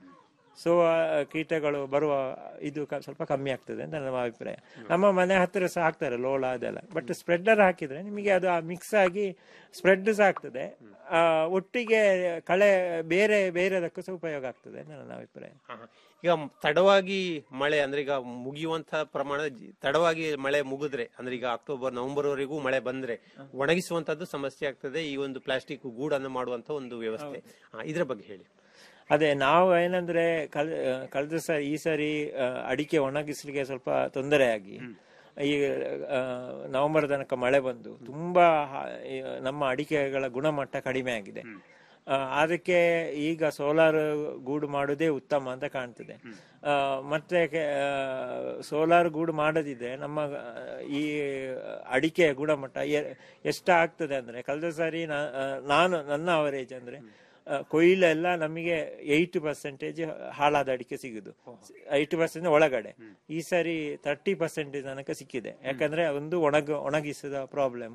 ಸೊ ಕೀಟಗಳು ಬರುವ ಇದು ಕ- ಸ್ವಲ್ಪ ಕಮ್ಮಿ ಆಗ್ತದೆ ಅಂತ ನಮ್ಮ ಅಭಿಪ್ರಾಯ ನಮ್ಮ ಮನೆ ಹತ್ತಿರ ಸಹ ಹಾಕ್ತಾರೆ ಲೋಳ ಅದೆಲ್ಲ ಬಟ್ ಸ್ಪ್ರೆಡ್ಡರ್ ಹಾಕಿದ್ರೆ ನಿಮಗೆ ಅದು ಮಿಕ್ಸ್ ಆಗಿ ಸ್ಪ್ರೆಡ್ ಸಹ ಆಗ್ತದೆ ಆ, ಒಟ್ಟಿಗೆ ಕಳೆ ಬೇರೆ ಬೇರೆದಕ್ಕೂ ಸಹ ಉಪಯೋಗ ಆಗ್ತದೆ ಅಂತ ನನ್ನ ಅಭಿಪ್ರಾಯ ಈಗ ತಡವಾಗಿ ಮಳೆ ಅಂದ್ರೆ ಈಗ ಮುಗಿಯುವಂತ ಪ್ರಮಾಣ ಜಿ- ತಡವಾಗಿ ಮಳೆ ಮುಗಿದ್ರೆ ಅಂದ್ರೆ ಈಗ ಅಕ್ಟೋಬರ್ ನವೆಂಬರ್ ವರೆಗೂ ಮಳೆ ಬಂದ್ರೆ ಒಣಗಿಸುವಂತದ್ದು ಸಮಸ್ಯೆ ಆಗ್ತದೆ ಈ ಒಂದು ಪ್ಲಾಸ್ಟಿಕ್ ಗೂಡನ್ನು ಮಾಡುವಂತ ಒಂದು ವ್ಯವಸ್ಥೆ ಆ, ಇದ್ರ ಬಗ್ಗೆ ಹೇಳಿ ಅದೇ ನಾವು ಏನಂದ್ರೆ ಕಲ್ ಕಳೆದ ಸರಿ ಈ ಸರಿ ಆ, ಅಡಿಕೆ ಒಣಗಿಸ್ಲಿಕ್ಕೆ ಸ್ವಲ್ಪ ತೊಂದರೆ ಆಗಿ ಈ ಆ, ನವೆಂಬರ್ ತನಕ ಮಳೆ ಬಂದು ತುಂಬಾ ಹ- ಈ ನಮ್ಮ ಅಡಿಕೆಗಳ ಗುಣಮಟ್ಟ ಕಡಿಮೆ ಆಗಿದೆ ಆ, ಅದಕ್ಕೆ ಈಗ ಸೋಲಾರ್ ಗೂಡು ಮಾಡುವುದೇ ಉತ್ತಮ ಅಂತ ಕಾಣ್ತದೆ ಆ, ಮತ್ತೆ ಸೋಲಾರ್ ಗೂಡು ಮಾಡದಿದ್ರೆ ನಮ್ಮ ಆ, ಈ ಅಡಿಕೆ ಗುಣಮಟ್ಟ ಎ- ಎಷ್ಟಾಗ್ತದೆ ಅಂದ್ರೆ ಕಳೆದ ಸಾರಿ ನಾ- ಆ, ನಾನು ನನ್ನ ಅವರೇಜ್ ಅಂದ್ರೆ ಆ, ಕೊಯ್ಲೆಲ್ಲ ನಮಗೆ ಏಯ್ಟ್ ಪರ್ಸೆಂಟೇಜ್ ಹಾಳಾದ ಅಡಿಕೆ ಸಿಗುದು ಏಯ್ಟ್ ಪರ್ಸೆಂಟ್ ಒಳಗಡೆ ಈ ಸಾರಿ ತರ್ಟಿ ಪರ್ಸೆಂಟೇಜ್ ತನಕ ಸಿಕ್ಕಿದೆ ಯಾಕಂದ್ರೆ ಒಂದು ಒಣಗ ಒಣಗಿಸಿದ ಪ್ರಾಬ್ಲಮ್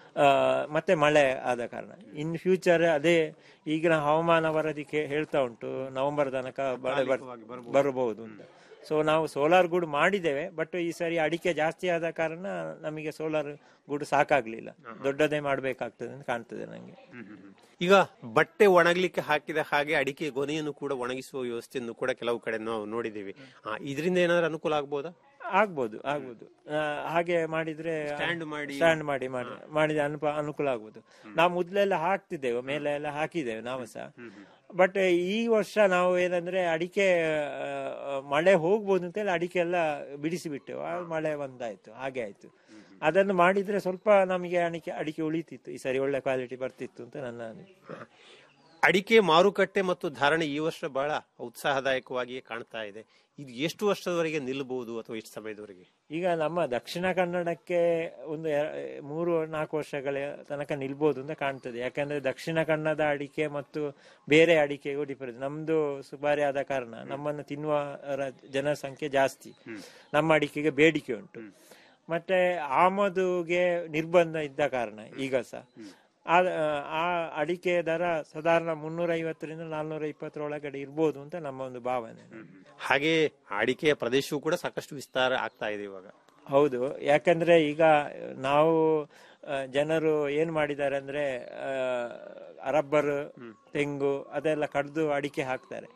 ಮತ್ತೆ ಮಳೆ ಆದ ಕಾರಣ ಇನ್ ಫ್ಯೂಚರ್ ಅದೇ ಈಗಿನ ಹವಾಮಾನ ವರದಿ ಕೇ- ಹೇಳ್ತಾ ಉಂಟು ನವೆಂಬರ್ ತನಕ ಮಳೆ ಬರ್- ಬರಬಹುದು ಅಂತ ಸೊ ನಾವು ಸೋಲಾರ್ ಗೂಡು ಮಾಡಿದ್ದೇವೆ ಬಟ್ ಈ ಸರಿ ಅಡಿಕೆ ಜಾಸ್ತಿ ಆದ ಕಾರಣ ನಮಗೆ ಸೋಲಾರ್ ಗೂಡು ಸಾಕಾಗ್ಲಿಲ್ಲ ದೊಡ್ಡದೇ ಮಾಡ್ಬೇಕಾಗ್ತದೆ ಅಂತ ಕಾಣ್ತದೆ ನಂಗೆ ಈಗ ಬಟ್ಟೆ ಒಣಗ್ಲಿಕ್ಕೆ ಹಾಕಿದ ಹಾಗೆ ಅಡಿಕೆ ಗೊನೆಯನ್ನು ಕೂಡ ಒಣಗಿಸುವ ವ್ಯವಸ್ಥೆಯನ್ನು ಕೂಡ ಕೆಲವು ಕಡೆ ನಾವು ನೋಡಿದ್ದೀವಿ ಆ, ಇದರಿಂದ ಏನಾದ್ರು ಅನುಕೂಲ ಆಗ್ಬೋದಾ ಆಗ್ಬೋದು ಆಗ್ಬೋದು ಆ, ಹಾಗೆ ಮಾಡಿದ್ರೆ Stand ಮಾಡಿ- ಸ್ಟ್ಯಾಂಡ್ ಮಾಡಿ ಮಾಡಿ ಮಾಡಿದ ಅನುಪ ಅನುಕೂಲ ಆಗ್ಬೋದು ನಾವು ಮೊದ್ಲೆಲ್ಲ ಹಾಕ್ತಿದ್ದೇವೆ ಮೇಲೆ ಎಲ್ಲ ಹಾಕಿದ್ದೇವೆ ನಾವು ಸಹ ಬಟ್ ಈ ವರ್ಷ ನಾವು ಏನಂದ್ರೆ ಅಡಿಕೆ ಆ, ಮಳೆ ಹೋಗ್ಬೋದು ಅಂತೇಳಿ ಅಡಿಕೆ ಎಲ್ಲ ಬಿಡಿಸಿ ಬಿಟ್ಟೆವು ಆ ಮಳೆ ಬಂದಾಯ್ತು ಹಾಗೆ ಆಯ್ತು ಅದನ್ನು ಮಾಡಿದ್ರೆ ಸ್ವಲ್ಪ ನಮಗೆ ಅಡಿಕೆ ಅಡಿಕೆ ಉಳಿತಿತ್ತು ಈ ಸರಿ ಒಳ್ಳೆ ಕ್ವಾಲಿಟಿ ಬರ್ತಿತ್ತು ಅಂತ ನನ್ನ ಅನಿಸಿಕೆ. ಅಡಿಕೆ ಮಾರುಕಟ್ಟೆ ಮತ್ತು ಧಾರಣೆ ಈ ವರ್ಷ ಬಹಳ ಉತ್ಸಾಹದಾಯಕವಾಗಿಯೇ ಕಾಣ್ತಾ ಇದೆ ಇದು ಎಷ್ಟು ವರ್ಷದವರೆಗೆ ನಿಲ್ಲಬಹುದು ಅಥವಾ ಎಷ್ಟು ಸಮಯದವರೆಗೆ ಈಗ ನಮ್ಮ ದಕ್ಷಿಣ ಕನ್ನಡಕ್ಕೆ ಒಂದು ಎ- ಮೂರು ನಾಲ್ಕು ವರ್ಷಗಳ ತನಕ ನಿಲ್ಬೋದು ಅಂತ ಕಾಣ್ತದೆ ಯಾಕಂದ್ರೆ ದಕ್ಷಿಣ ಕನ್ನಡ ಅಡಿಕೆ ಮತ್ತು ಬೇರೆ ಅಡಿಕೆಗೂ ಡಿಫರೆನ್ಸ್ ನಮ್ದು ಸುಪಾರಿ ಆದ ಕಾರಣ ನಮ್ಮನ್ನು ತಿನ್ನುವ ಜನಸಂಖ್ಯೆ ಜಾಸ್ತಿ ನಮ್ಮ ಅಡಿಕೆಗೆ ಬೇಡಿಕೆ ಉಂಟು ಮತ್ತೆ ಆಮದುಗೆ ನಿರ್ಬಂಧ ಇದ್ದ ಕಾರಣ ಈಗ ಸಹ ಆ- ಆ ಅಡಿಕೆ ದರ ಸಾಧಾರಣ ಮುನ್ನೂರ ಐವತ್ತರಿಂದ ನಾಲ್ನೂರ ಇಪ್ಪತ್ತರೊಳಗಡೆ ಇರ್ಬೋದು ಅಂತ ನಮ್ಮ ಒಂದು ಭಾವನೆ ಹಾಗೆ ಅಡಿಕೆಯ ಪ್ರದೇಶವೂ ಕೂಡ ಸಾಕಷ್ಟು ವಿಸ್ತಾರ ಆಗ್ತಾ ಇದೆ ಇವಾಗ ಹೌದು ಯಾಕಂದ್ರೆ ಈಗ ನಾವು ಆ, ಜನರು ಏನ್ ಮಾಡಿದ್ದಾರೆ ಅಂದ್ರೆ ರಬ್ಬರ್ ತೆಂಗು ಅದೆಲ್ಲ ಕಡ್ದು ಅಡಿಕೆ ಹಾಕ್ತಾರೆ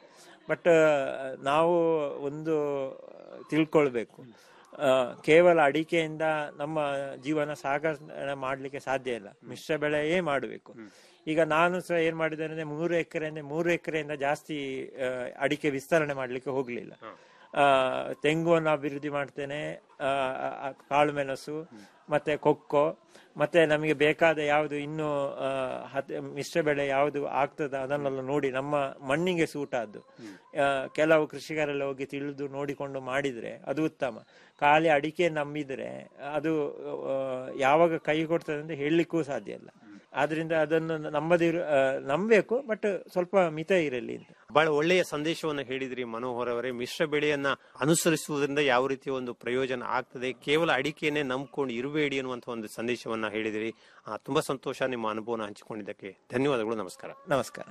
ಬಟ್ ನಾವು ಒಂದು ತಿಳ್ಕೊಳ್ಬೇಕು ಆ, ಕೇವಲ ಅಡಿಕೆಯಿಂದ ನಮ್ಮ ಜೀವನ ಸಾಗಣೆ ಮಾಡಲಿಕ್ಕೆ ಸಾಧ್ಯ ಇಲ್ಲ ಮಿಶ್ರ ಬೆಳೆಯೇ ಮಾಡಬೇಕು ಈಗ ನಾನು ಸಹ ಏನ್ ಮಾಡಿದ್ದೇನೆ ಅಂದ್ರೆ ಮೂರು ಎಕರೆಯಿಂದ ಮೂರು ಎಕರೆಯಿಂದ ಜಾಸ್ತಿ ಆ, ಅಡಿಕೆ ವಿಸ್ತರಣೆ ಮಾಡ್ಲಿಕ್ಕೆ ಹೋಗ್ಲಿಲ್ಲ ಆ, ತೆಂಗುವನ್ನು ಅಭಿವೃದ್ಧಿ ಮಾಡ್ತೇನೆ ಆ, ಆ, ಕಾಳು ಮೆಣಸು ಮತ್ತೆ ಕೊಕ್ಕೋ ಮತ್ತೆ ನಮಗೆ ಬೇಕಾದ ಯಾವುದು ಇನ್ನು ಆ, ಹತ್- ಮಿಶ್ರ ಬೆಳೆ ಯಾವುದು ಆಗ್ತದ ಅದನ್ನೆಲ್ಲ ನೋಡಿ ನಮ್ಮ ಮಣ್ಣಿಗೆ ಸೂಟ್ ಆದ್ದು ಆ, ಕೆಲವು ಕೃಷಿಕರೆಲ್ಲ ಹೋಗಿ ತಿಳಿದು ನೋಡಿಕೊಂಡು ಮಾಡಿದ್ರೆ ಅದು ಉತ್ತಮ ಖಾಲಿ ಅಡಿಕೆ ನಂಬಿದ್ರೆ ಅದು ಆ, ಯಾವಾಗ ಕೈ ಕೊಡ್ತದೆ ಅಂತ ಹೇಳಲಿಕ್ಕೂ ಸಾಧ್ಯ ಇಲ್ಲ ಆದ್ರಿಂದ ಅದನ್ನು ನಂಬದಿರು ಆ, ನಂಬಬೇಕು ಬಟ್ ಸ್ವಲ್ಪ ಮಿತ ಇರಲಿ ಅಂತ ಬಹಳ ಒಳ್ಳೆಯ ಸಂದೇಶವನ್ನು ಹೇಳಿದ್ರಿ ಮನೋಹರ್ ಅವರೇ ಮಿಶ್ರ ಬೆಳೆಯನ್ನ ಅನುಸರಿಸುವುದರಿಂದ ಯಾವ ರೀತಿಯ ಒಂದು ಪ್ರಯೋಜನ ಆಗ್ತದೆ ಕೇವಲ ಅಡಿಕೆಯನ್ನೇ ನಂಬ್ಕೊಂಡು ಇರಬೇಡಿ ಅನ್ನುವಂತ ಒಂದು ಸಂದೇಶವನ್ನ ಹೇಳಿದಿರಿ ಆ, ತುಂಬಾ ಸಂತೋಷ ನಿಮ್ಮ ಅನುಭವನ ಹಂಚಿಕೊಂಡಿದ್ದಕ್ಕೆ ಧನ್ಯವಾದಗಳು ನಮಸ್ಕಾರ ನಮಸ್ಕಾರ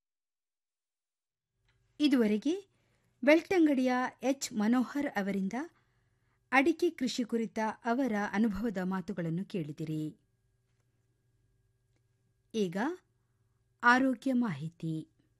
ಇದುವರೆಗೆ ಬೆಳ್ತಂಗಡಿಯ ಎಚ್ ಮನೋಹರ್ ಅವರಿಂದ ಅಡಿಕೆ ಕೃಷಿ ಕುರಿತ ಅವರ ಅನುಭವದ ಮಾತುಗಳನ್ನು ಕೇಳಿದಿರಿ ಈಗ ಆರೋಗ್ಯ ಮಾಹಿತಿ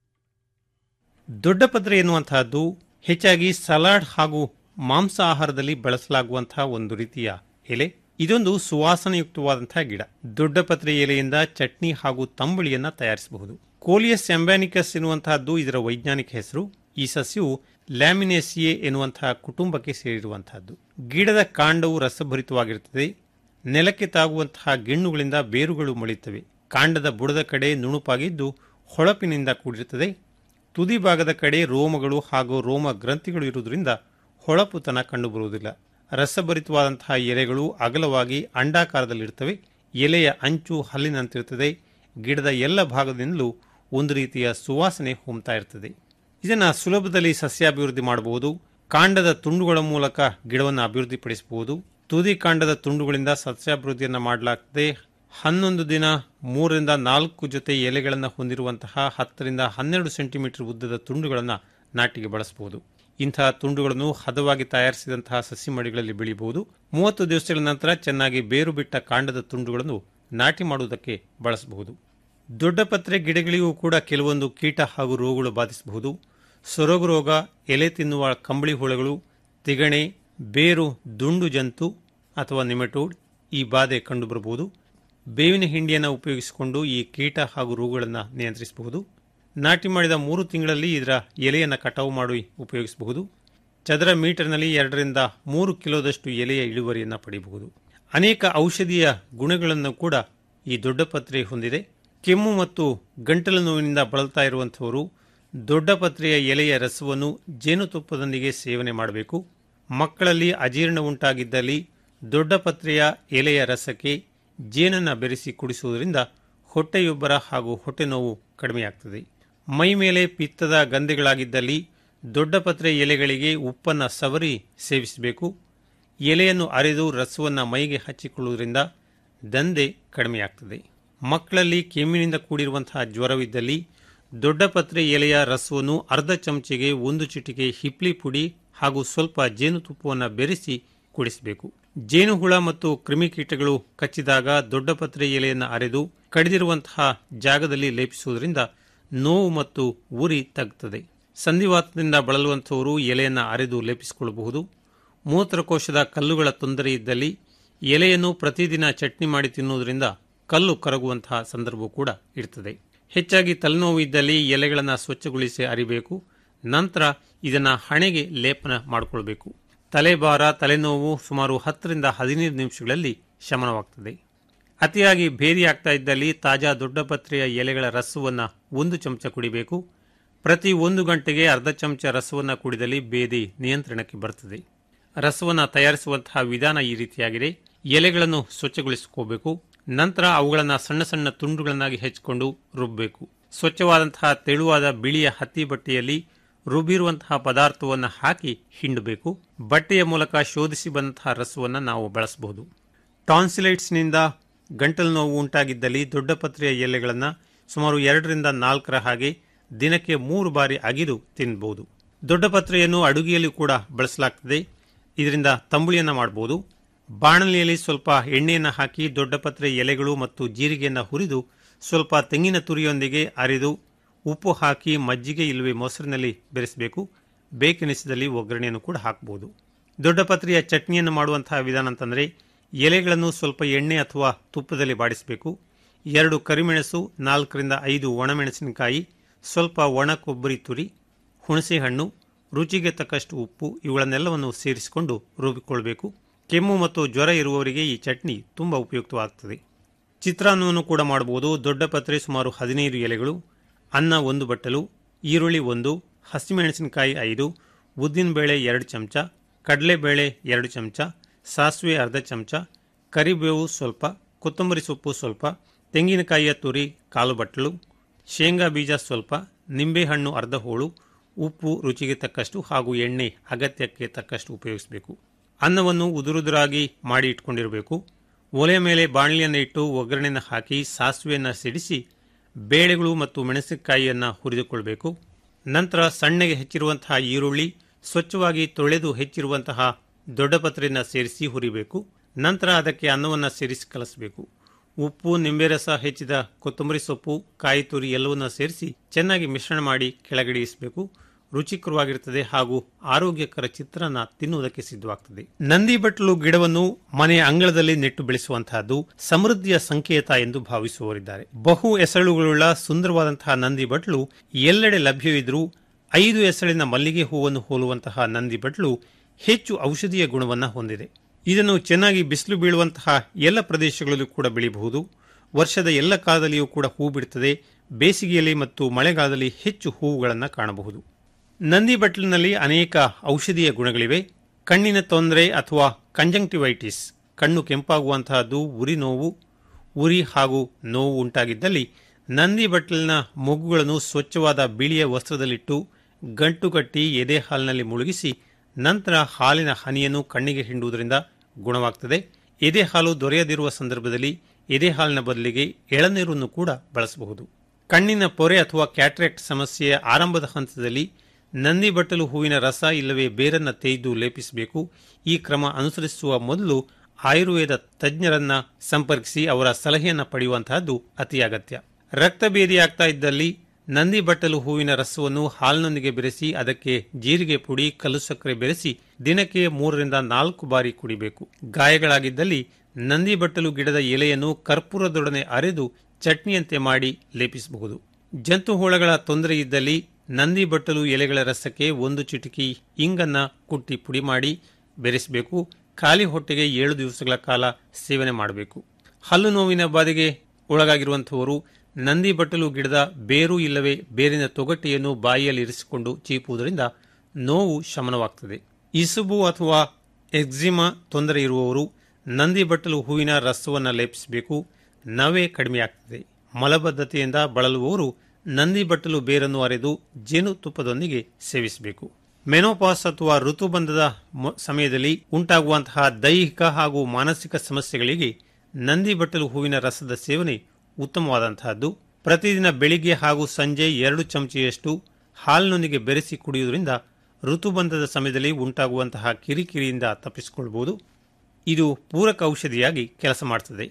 ದೊಡ್ಡಪದ್ರೆ ಎನ್ನುವಂತಹದ್ದು ಹೆಚ್ಚಾಗಿ ಸಲಾಡ್ ಹಾಗೂ ಮಾಂಸ ಆಹಾರದಲ್ಲಿ ಬಳಸಲಾಗುವಂತಹ ಒಂದು ರೀತಿಯ ಎಲೆ ಇದೊಂದು ಸುವಾಸನೆಯುಕ್ತವಾದಂತಹ ಗಿಡ ದೊಡ್ಡಪತ್ರೆ ಎಲೆಯಿಂದ ಚಟ್ನಿ ಹಾಗೂ ತಂಬಳಿಯನ್ನ ತಯಾರಿಸಬಹುದು ಕೋಲಿಯಸ್ ಎಂಬ್ಯಾನಿಕಸ್ ಎನ್ನುವಂತಹದ್ದು ಇದರ ವೈಜ್ಞಾನಿಕ ಹೆಸರು ಈ ಸಸ್ಯವು ಲ್ಯಾಮಿನೇಸಿಯೆ ಎನ್ನುವಂತಹ ಕುಟುಂಬಕ್ಕೆ ಸೇರಿರುವಂತಹದ್ದು ಗಿಡದ ಕಾಂಡವು ರಸಭರಿತವಾಗಿರುತ್ತದೆ ನೆಲಕ್ಕೆ ತಾಗುವಂತಹ ಗಿಣ್ಣುಗಳಿಂದ ಬೇರುಗಳು ಮೊಳೆಯುತ್ತವೆ ಕಾಂಡದ ಬುಡದ ಕಡೆ ನುಣುಪಾಗಿದ್ದು ಹೊಳಪಿನಿಂದ ಕೂಡಿರುತ್ತದೆ ತುದಿ ಭಾಗದ ಕಡೆ ರೋಮಗಳು ಹಾಗೂ ರೋಮ ಗ್ರಂಥಿಗಳು ಇರುವುದರಿಂದ ಹೊಳಪುತನ ಕಂಡುಬರುವುದಿಲ್ಲ ರಸಭರಿತವಾದಂತಹ ಎಲೆಗಳು ಅಗಲವಾಗಿ ಅಂಡಾಕಾರದಲ್ಲಿರುತ್ತವೆ ಎಲೆಯ ಅಂಚು ಹಲ್ಲಿನಂತಿರುತ್ತದೆ ಗಿಡದ ಎಲ್ಲ ಭಾಗದಿಂದಲೂ ಒಂದು ರೀತಿಯ ಸುವಾಸನೆ ಹೊಮ್ತಾ ಇರ್ತದೆ ಇದನ್ನು ಸುಲಭದಲ್ಲಿ ಸಸ್ಯಾಭಿವೃದ್ಧಿ ಮಾಡಬಹುದು ಕಾಂಡದ ತುಂಡುಗಳ ಮೂಲಕ ಗಿಡವನ್ನು ಅಭಿವೃದ್ಧಿಪಡಿಸಬಹುದು ತುದಿ ಕಾಂಡದ ತುಂಡುಗಳಿಂದ ಸಸ್ಯಾಭಿವೃದ್ಧಿಯನ್ನು ಮಾಡಲಾಗ್ತದೆ ಹನ್ನೊಂದು ದಿನ ಮೂರರಿಂದ ನಾಲ್ಕು ಜೊತೆ ಎಲೆಗಳನ್ನು ಹೊಂದಿರುವಂತಹ ಹತ್ತರಿಂದ ಹನ್ನೆರಡು ಸೆಂಟಿಮೀಟರ್ ಉದ್ದದ ತುಂಡುಗಳನ್ನು ನಾಟಿಗೆ ಬಳಸಬಹುದು ಇಂತಹ ತುಂಡುಗಳನ್ನು ಹದವಾಗಿ ತಯಾರಿಸಿದಂತಹ ಸಸಿ ಮಡಿಗಳಲ್ಲಿ ಬೆಳೆಯಬಹುದು ಮೂವತ್ತು ದಿವಸಗಳ ನಂತರ ಚೆನ್ನಾಗಿ ಬೇರು ಬಿಟ್ಟ ಕಾಂಡದ ತುಂಡುಗಳನ್ನು ನಾಟಿ ಮಾಡುವುದಕ್ಕೆ ಬಳಸಬಹುದು ದೊಡ್ಡಪತ್ರೆ ಗಿಡಗಳಿಗೂ ಕೂಡ ಕೆಲವೊಂದು ಕೀಟ ಹಾಗೂ ರೋಗಗಳು ಬಾಧಿಸಬಹುದು ಸೊರಗು ರೋಗ ಎಲೆ ತಿನ್ನುವ ಕಂಬಳಿ ಹುಳಗಳು ತಿಗಣೆ ಬೇರು ದುಂಡು ಜಂತು ಅಥವಾ ನಿಮೆಟೋಡ್ ಈ ಬಾಧೆ ಕಂಡುಬರಬಹುದು ಬೇವಿನ ಹಿಂಡಿಯನ್ನು ಉಪಯೋಗಿಸಿಕೊಂಡು ಈ ಕೀಟ ಹಾಗೂ ರೋಗಗಳನ್ನು ನಿಯಂತ್ರಿಸಬಹುದು ನಾಟಿ ಮಾಡಿದ ಮೂರು ತಿಂಗಳಲ್ಲಿ ಇದರ ಎಲೆಯನ್ನು ಕಟಾವು ಮಾಡಿ ಉಪಯೋಗಿಸಬಹುದು ಚದರ ಮೀಟರ್ನಲ್ಲಿ ಎರಡರಿಂದ ಮೂರು ಕಿಲೋದಷ್ಟು ಎಲೆಯ ಇಳುವರಿಯನ್ನು ಪಡೆಯಬಹುದು ಅನೇಕ ಔಷಧೀಯ ಗುಣಗಳನ್ನು ಕೂಡ ಈ ದೊಡ್ಡಪತ್ರೆ ಹೊಂದಿದೆ ಕೆಮ್ಮು ಮತ್ತು ಗಂಟಲು ನೋವಿನಿಂದ ಬಳಲ್ತಾ ಇರುವಂಥವರು ದೊಡ್ಡಪತ್ರೆಯ ಎಲೆಯ ರಸವನ್ನು ಜೇನುತುಪ್ಪದೊಂದಿಗೆ ಸೇವನೆ ಮಾಡಬೇಕು ಮಕ್ಕಳಲ್ಲಿ ಅಜೀರ್ಣ ಉಂಟಾಗಿದ್ದಲ್ಲಿ ದೊಡ್ಡಪತ್ರೆಯ ಎಲೆಯ ರಸಕ್ಕೆ ಜೇನನ್ನು ಬೆರೆಸಿ ಕುಡಿಸುವುದರಿಂದ ಹೊಟ್ಟೆಯೊಬ್ಬರ ಹಾಗೂ ಹೊಟ್ಟೆ ನೋವು ಕಡಿಮೆಯಾಗ್ತದೆ ಮೈ ಮೇಲೆ ಪಿತ್ತದ ಗಂಧೆಗಳಾಗಿದ್ದಲ್ಲಿ ದೊಡ್ಡಪತ್ರೆ ಎಲೆಗಳಿಗೆ ಉಪ್ಪನ್ನು ಸವರಿ ಸೇವಿಸಬೇಕು ಎಲೆಯನ್ನು ಅರೆದು ರಸವನ್ನು ಮೈಗೆ ಹಚ್ಚಿಕೊಳ್ಳುವುದರಿಂದ ದಂಧೆ ಕಡಿಮೆಯಾಗ್ತದೆ ಮಕ್ಕಳಲ್ಲಿ ಕೆಮ್ಮಿನಿಂದ ಕೂಡಿರುವಂತಹ ಜ್ವರವಿದ್ದಲ್ಲಿ ದೊಡ್ಡಪತ್ರೆ ಎಲೆಯ ರಸವನ್ನು ಅರ್ಧ ಚಮಚೆಗೆ ಒಂದು ಚಿಟಿಕೆ ಹಿಪ್ಲಿ ಪುಡಿ ಹಾಗೂ ಸ್ವಲ್ಪ ಜೇನುತುಪ್ಪವನ್ನು ಬೆರೆಸಿ ಕುಡಿಸಬೇಕು ಜೇನುಹುಳ ಮತ್ತು ಕ್ರಿಮಿಕೀಟಗಳು ಕಚ್ಚಿದಾಗ ದೊಡ್ಡಪತ್ರೆ ಎಲೆಯನ್ನು ಅರೆದು ಕಡಿದಿರುವಂತಹ ಜಾಗದಲ್ಲಿ ಲೇಪಿಸುವುದರಿಂದ ನೋವು ಮತ್ತು ಉರಿ ತಗ್ಗುತ್ತದೆ ಸಂಧಿವಾತದಿಂದ ಬಳಲುವಂಥವರು ಎಲೆಯನ್ನು ಅರೆದು ಲೇಪಿಸಿಕೊಳ್ಳಬಹುದು ಮೂತ್ರಕೋಶದ ಕಲ್ಲುಗಳ ತೊಂದರೆ ಇದ್ದಲ್ಲಿ ಎಲೆಯನ್ನು ಪ್ರತಿದಿನ ಚಟ್ನಿ ಮಾಡಿ ತಿನ್ನುವುದರಿಂದ ಕಲ್ಲು ಕರಗುವಂತಹ ಸಂದರ್ಭ ಕೂಡ ಇರ್ತದೆ ಹೆಚ್ಚಾಗಿ ತಲೆನೋವು ಇದ್ದಲ್ಲಿ ಎಲೆಗಳನ್ನು ಸ್ವಚ್ಛಗೊಳಿಸಿ ಅರಿಬೇಕು ನಂತರ ಇದನ್ನು ಹಣೆಗೆ ಲೇಪನ ಮಾಡಿಕೊಳ್ಬೇಕು ತಲೆಭಾರ ತಲೆನೋವು ಸುಮಾರು ಹತ್ತರಿಂದ ಹದಿನೈದು ನಿಮಿಷಗಳಲ್ಲಿ ಶಮನವಾಗ್ತದೆ ಅತಿಯಾಗಿ ಭೇದಿಯಾಗ್ತಾ ಇದ್ದಲ್ಲಿ ತಾಜಾ ದೊಡ್ಡಪತ್ರೆಯ ಎಲೆಗಳ ರಸವನ್ನು ಒಂದು ಚಮಚ ಕುಡಿಬೇಕು ಪ್ರತಿ ಒಂದು ಗಂಟೆಗೆ ಅರ್ಧ ಚಮಚ ರಸವನ್ನು ಕುಡಿದಲ್ಲಿ ಬೇದಿ ನಿಯಂತ್ರಣಕ್ಕೆ ಬರ್ತದೆ ರಸವನ್ನು ತಯಾರಿಸುವಂತಹ ವಿಧಾನ ಈ ರೀತಿಯಾಗಿದೆ ಎಲೆಗಳನ್ನು ಸ್ವಚ್ಛಗೊಳಿಸಿಕೋಬೇಕು ನಂತರ ಅವುಗಳನ್ನು ಸಣ್ಣ ಸಣ್ಣ ತುಂಡುಗಳನ್ನಾಗಿ ಹೆಚ್ಚಿಕೊಂಡು ರುಬ್ಬಬೇಕು ಸ್ವಚ್ಛವಾದಂತಹ ತೆಳುವಾದ ಬಿಳಿಯ ಹತ್ತಿ ಬಟ್ಟೆಯಲ್ಲಿ ರುಬ್ಬಿರುವಂತಹ ಪದಾರ್ಥವನ್ನು ಹಾಕಿ ಹಿಂಡಬೇಕು ಬಟ್ಟೆಯ ಮೂಲಕ ಶೋಧಿಸಿ ಬಂದಂತಹ ರಸವನ್ನು ನಾವು ಬಳಸಬಹುದು ಟಾನ್ಸಿಲೈಟ್ಸ್ನಿಂದ ಗಂಟಲು ನೋವು ಉಂಟಾಗಿದ್ದಲ್ಲಿ ದೊಡ್ಡಪತ್ರೆಯ ಎಲೆಗಳನ್ನು ಸುಮಾರು ಎರಡರಿಂದ ನಾಲ್ಕರ ಹಾಗೆ ದಿನಕ್ಕೆ ಮೂರು ಬಾರಿ ಅಗಿದು ತಿನ್ನಬಹುದು ದೊಡ್ಡಪತ್ರೆಯನ್ನು ಅಡುಗೆಯಲ್ಲಿ ಕೂಡ ಬಳಸಲಾಗ್ತದೆ ಇದರಿಂದ ತಂಬುಳಿಯನ್ನು ಮಾಡಬಹುದು ಬಾಣಲಿಯಲ್ಲಿ ಸ್ವಲ್ಪ ಎಣ್ಣೆಯನ್ನು ಹಾಕಿ ದೊಡ್ಡಪತ್ರೆ ಎಲೆಗಳು ಮತ್ತು ಜೀರಿಗೆಯನ್ನು ಹುರಿದು ಸ್ವಲ್ಪ ತೆಂಗಿನ ತುರಿಯೊಂದಿಗೆ ಅರಿದು ಉಪ್ಪು ಹಾಕಿ ಮಜ್ಜಿಗೆ ಇಲ್ಲವೇ ಮೊಸರಿನಲ್ಲಿ ಬೆರೆಸಬೇಕು ಬೇಕೆನಿಸಿದಲ್ಲಿ ಒಗ್ಗರಣೆಯನ್ನು ಕೂಡ ಹಾಕಬಹುದು ದೊಡ್ಡ ಪತ್ರೆಯ ಚಟ್ನಿಯನ್ನು ಮಾಡುವಂತಹ ವಿಧಾನ ಅಂತಂದರೆ ಎಲೆಗಳನ್ನು ಸ್ವಲ್ಪ ಎಣ್ಣೆ ಅಥವಾ ತುಪ್ಪದಲ್ಲಿ ಬಾಡಿಸಬೇಕು ಎರಡು ಕರಿಮೆಣಸು ನಾಲ್ಕರಿಂದ ಐದು ಒಣಮೆಣಸಿನಕಾಯಿ ಸ್ವಲ್ಪ ಒಣ ಕೊಬ್ಬರಿ ತುರಿ ಹುಣಸೆಹಣ್ಣು ರುಚಿಗೆ ತಕ್ಕಷ್ಟು ಉಪ್ಪು ಇವುಗಳನ್ನೆಲ್ಲವನ್ನು ಸೇರಿಸಿಕೊಂಡು ರುಬ್ಬಿಕೊಳ್ಬೇಕು ಕೆಮ್ಮು ಮತ್ತು ಜ್ವರ ಇರುವವರಿಗೆ ಈ ಚಟ್ನಿ ತುಂಬ ಉಪಯುಕ್ತವಾಗುತ್ತದೆ ಚಿತ್ರಾನ್ನವನ್ನು ಕೂಡ ಮಾಡಬಹುದು ದೊಡ್ಡ ಪತ್ರೆ ಸುಮಾರು ಹದಿನೈದು ಎಲೆಗಳು ಅನ್ನ ಒಂದು ಬಟ್ಟಲು ಈರುಳ್ಳಿ ಒಂದು ಹಸಿಮೆಣಸಿನಕಾಯಿ ಐದು ಉದ್ದಿನಬೇಳೆ ಎರಡು ಚಮಚ ಕಡಲೆಬೇಳೆ ಎರಡು ಚಮಚ ಸಾಸಿವೆ ಅರ್ಧ ಚಮಚ ಕರಿಬೇವು ಸ್ವಲ್ಪ ಕೊತ್ತಂಬರಿ ಸೊಪ್ಪು ಸ್ವಲ್ಪ ತೆಂಗಿನಕಾಯಿಯ ತುರಿ ಕಾಲು ಬಟ್ಟಲು ಶೇಂಗಾ ಬೀಜ ಸ್ವಲ್ಪ ನಿಂಬೆಹಣ್ಣು ಅರ್ಧ ಹೋಳು ಉಪ್ಪು ರುಚಿಗೆ ತಕ್ಕಷ್ಟು ಹಾಗೂ ಎಣ್ಣೆ ಅಗತ್ಯಕ್ಕೆ ತಕ್ಕಷ್ಟು ಉಪಯೋಗಿಸಬೇಕು ಅನ್ನವನ್ನು ಉದುರುದುರಾಗಿ ಮಾಡಿ ಇಟ್ಕೊಂಡಿರಬೇಕು ಒಲೆಯ ಮೇಲೆ ಬಾಣಲಿಯನ್ನು ಇಟ್ಟು ಒಗ್ಗರಣೆಯನ್ನು ಹಾಕಿ ಸಾಸಿವೆಯನ್ನು ಸಿಡಿಸಿ ಬೇಳೆಗಳು ಮತ್ತು ಮೆಣಸಿನಕಾಯಿಯನ್ನು ಹುರಿದುಕೊಳ್ಬೇಕು ನಂತರ ಸಣ್ಣಗೆ ಹೆಚ್ಚಿರುವಂತಹ ಈರುಳ್ಳಿ ಸ್ವಚ್ಛವಾಗಿ ತೊಳೆದು ಹೆಚ್ಚಿರುವಂತಹ ದೊಡ್ಡ ಪತ್ರೆಯನ್ನು ಸೇರಿಸಿ ಹುರಿಬೇಕು ನಂತರ ಅದಕ್ಕೆ ಅನ್ನವನ್ನು ಸೇರಿಸಿ ಕಲಸಬೇಕು ಉಪ್ಪು ನಿಂಬೆ ರಸ ಹೆಚ್ಚಿದ ಕೊತ್ತಂಬರಿ ಸೊಪ್ಪು ಕಾಯಿ ತುರಿ ಎಲ್ಲವನ್ನ ಸೇರಿಸಿ ಚೆನ್ನಾಗಿ ಮಿಶ್ರಣ ಮಾಡಿ ಕೆಳಗಿಳಿಸಬೇಕು ರುಚಿಕರವಾಗಿರುತ್ತದೆ ಹಾಗೂ ಆರೋಗ್ಯಕರ ಚಿತ್ರಾನ್ನ ತಿನ್ನುವುದಕ್ಕೆ ಸಿದ್ಧವಾಗ್ತದೆ ನಂದಿ ಬಟ್ಲು ಗಿಡವನ್ನು ಮನೆಯ ಅಂಗಳದಲ್ಲಿ ನೆಟ್ಟು ಬೆಳೆಸುವಂತಹದ್ದು ಸಮೃದ್ಧಿಯ ಸಂಕೇತ ಎಂದು ಭಾವಿಸುವವರಿದ್ದಾರೆ ಬಹು ಎಸಳುಗಳುಳ್ಳ ಸುಂದರವಾದಂತಹ ನಂದಿ ಬಟ್ಲು ಎಲ್ಲೆಡೆ ಲಭ್ಯವಿದ್ರೂ ಐದು ಎಸಳಿನ ಮಲ್ಲಿಗೆ ಹೂವನ್ನು ಹೋಲುವಂತಹ ನಂದಿ ಬಟ್ಲು ಹೆಚ್ಚು ಔಷಧೀಯ ಗುಣವನ್ನು ಹೊಂದಿದೆ ಇದನ್ನು ಚೆನ್ನಾಗಿ ಬಿಸಿಲು ಬೀಳುವಂತಹ ಎಲ್ಲ ಪ್ರದೇಶಗಳಲ್ಲೂ ಕೂಡ ಬೆಳೆಯಬಹುದು ವರ್ಷದ ಎಲ್ಲ ಕಾಲದಲ್ಲಿಯೂ ಕೂಡ ಹೂ ಬಿಡುತ್ತದೆ ಬೇಸಿಗೆಯಲ್ಲಿ ಮತ್ತು ಮಳೆಗಾಲದಲ್ಲಿ ಹೆಚ್ಚು ಹೂವುಗಳನ್ನು ಕಾಣಬಹುದು ನಂದಿ ಬಟ್ಲಿನಲ್ಲಿ ಅನೇಕ ಔಷಧೀಯ ಗುಣಗಳಿವೆ ಕಣ್ಣಿನ ತೊಂದರೆ ಅಥವಾ ಕಂಜಂಕ್ಟಿವೈಟಿಸ್ ಕಣ್ಣು ಕೆಂಪಾಗುವಂತಹದ್ದು ಉರಿ ನೋವು ಉರಿ ಹಾಗೂ ನೋವು ಉಂಟಾಗಿದ್ದಲ್ಲಿ ನಂದಿ ಬಟ್ಲಿನ ಮೊಗ್ಗುಗಳನ್ನು ಸ್ವಚ್ಛವಾದ ಬಿಳಿಯ ವಸ್ತ್ರದಲ್ಲಿಟ್ಟು ಗಂಟು ಕಟ್ಟಿ ಎದೆ ಹಾಲಿನಲ್ಲಿ ಮುಳುಗಿಸಿ ನಂತರ ಹಾಲಿನ ಹನಿಯನ್ನು ಕಣ್ಣಿಗೆ ಹಿಂಡುವುದರಿಂದ ಗುಣವಾಗ್ತದೆ ಎದೆ ಹಾಲು ದೊರೆಯದಿರುವ ಸಂದರ್ಭದಲ್ಲಿ ಎದೆ ಹಾಲಿನ ಬದಲಿಗೆ ಎಳನೀರನ್ನು ಕೂಡ ಬಳಸಬಹುದು ಕಣ್ಣಿನ ಪೊರೆ ಅಥವಾ ಕ್ಯಾಟ್ರಾಕ್ಟ್ ಸಮಸ್ಯೆಯ ಆರಂಭದ ಹಂತದಲ್ಲಿ ನಂದಿ ಬಟ್ಟಲು ಹೂವಿನ ರಸ ಇಲ್ಲವೇ ಬೇರನ್ನ ತೆಗೆದು ಲೇಪಿಸಬೇಕು ಈ ಕ್ರಮ ಅನುಸರಿಸುವ ಮೊದಲು ಆಯುರ್ವೇದ ತಜ್ಞರನ್ನ ಸಂಪರ್ಕಿಸಿ ಅವರ ಸಲಹೆಯನ್ನು ಪಡೆಯುವಂತಹದ್ದು ಅತಿ ಅಗತ್ಯ ರಕ್ತಭೇದಿಯಾಗ್ತಾ ಇದ್ದಲ್ಲಿ ನಂದಿ ಬಟ್ಟಲು ಹೂವಿನ ರಸವನ್ನು ಹಾಲಿನೊಂದಿಗೆ ಬೆರೆಸಿ ಅದಕ್ಕೆ ಜೀರಿಗೆ ಪುಡಿ ಕಲ್ಲು ಸಕ್ಕರೆ ಬೆರೆಸಿ ದಿನಕ್ಕೆ ಮೂರರಿಂದ ನಾಲ್ಕು ಬಾರಿ ಕುಡಿಬೇಕು ಗಾಯಗಳಾಗಿದ್ದಲ್ಲಿ ನಂದಿ ಬಟ್ಟಲು ಗಿಡದ ಎಲೆಯನ್ನು ಕರ್ಪೂರದೊಡನೆ ಅರೆದು ಚಟ್ನಿಯಂತೆ ಮಾಡಿ ಲೇಪಿಸಬಹುದು ಜಂತು ಹುಳಗಳ ತೊಂದರೆ ಇದ್ದಲ್ಲಿ ನಂದಿ ಬಟ್ಟಲು ಎಲೆಗಳ ರಸಕ್ಕೆ ಒಂದು ಚಿಟಿಕಿ ಇಂಗನ್ನ ಕುಟ್ಟಿ ಪುಡಿ ಮಾಡಿ ಬೆರೆಸಬೇಕು ಖಾಲಿ ಹೊಟ್ಟೆಗೆ ಏಳು ದಿವಸಗಳ ಕಾಲ ಸೇವನೆ ಮಾಡಬೇಕು ಹಲ್ಲು ನೋವಿನ ಬಾಧೆಗೆ ಒಳಗಾಗಿರುವಂತಹವರು ನಂದಿ ಬಟ್ಟಲು ಗಿಡದ ಬೇರು ಇಲ್ಲವೇ ಬೇರಿನ ತೊಗಟೆಯನ್ನು ಬಾಯಿಯಲ್ಲಿ ಇರಿಸಿಕೊಂಡು ಚೀಪುವುದರಿಂದ ನೋವು ಶಮನವಾಗ್ತದೆ ಇಸುಬು ಅಥವಾ ಎಕ್ಸಿಮಾ ತೊಂದರೆ ಇರುವವರು ನಂದಿ ಬಟ್ಟಲು ಹೂವಿನ ರಸವನ್ನು ಲೇಪಿಸಬೇಕು ನವೆ ಕಡಿಮೆಯಾಗ್ತದೆ ಮಲಬದ್ಧತೆಯಿಂದ ಬಳಲುವವರು ನಂದಿ ಬಟ್ಟಲು ಬೇರನ್ನು ಅರೆದು ಜೇನುತುಪ್ಪದೊಂದಿಗೆ ಸೇವಿಸಬೇಕು ಮೆನೋಪಾಸ್ ಅಥವಾ ಋತುಬಂಧದ ಸಮಯದಲ್ಲಿ ಉಂಟಾಗುವಂತಹ ದೈಹಿಕ ಹಾಗೂ ಮಾನಸಿಕ ಸಮಸ್ಯೆಗಳಿಗೆ ನಂದಿ ಬಟ್ಟಲು ಹೂವಿನ ರಸದ ಸೇವನೆ ಉತ್ತಮವಾದಂತಹದ್ದು ಪ್ರತಿದಿನ ಬೆಳಿಗ್ಗೆ ಹಾಗೂ ಸಂಜೆ ಎರಡು ಚಮಚೆಯಷ್ಟು ಹಾಲಿನೊಂದಿಗೆ ಬೆರೆಸಿ ಕುಡಿಯುವುದರಿಂದ ಋತುಬಂಧದ ಸಮಯದಲ್ಲಿ ಉಂಟಾಗುವಂತಹ ಕಿರಿಕಿರಿಯಿಂದ ತಪ್ಪಿಸಿಕೊಳ್ಳಬಹುದು ಇದು ಪೂರಕ ಔಷಧಿಯಾಗಿ ಕೆಲಸ ಮಾಡುತ್ತದೆ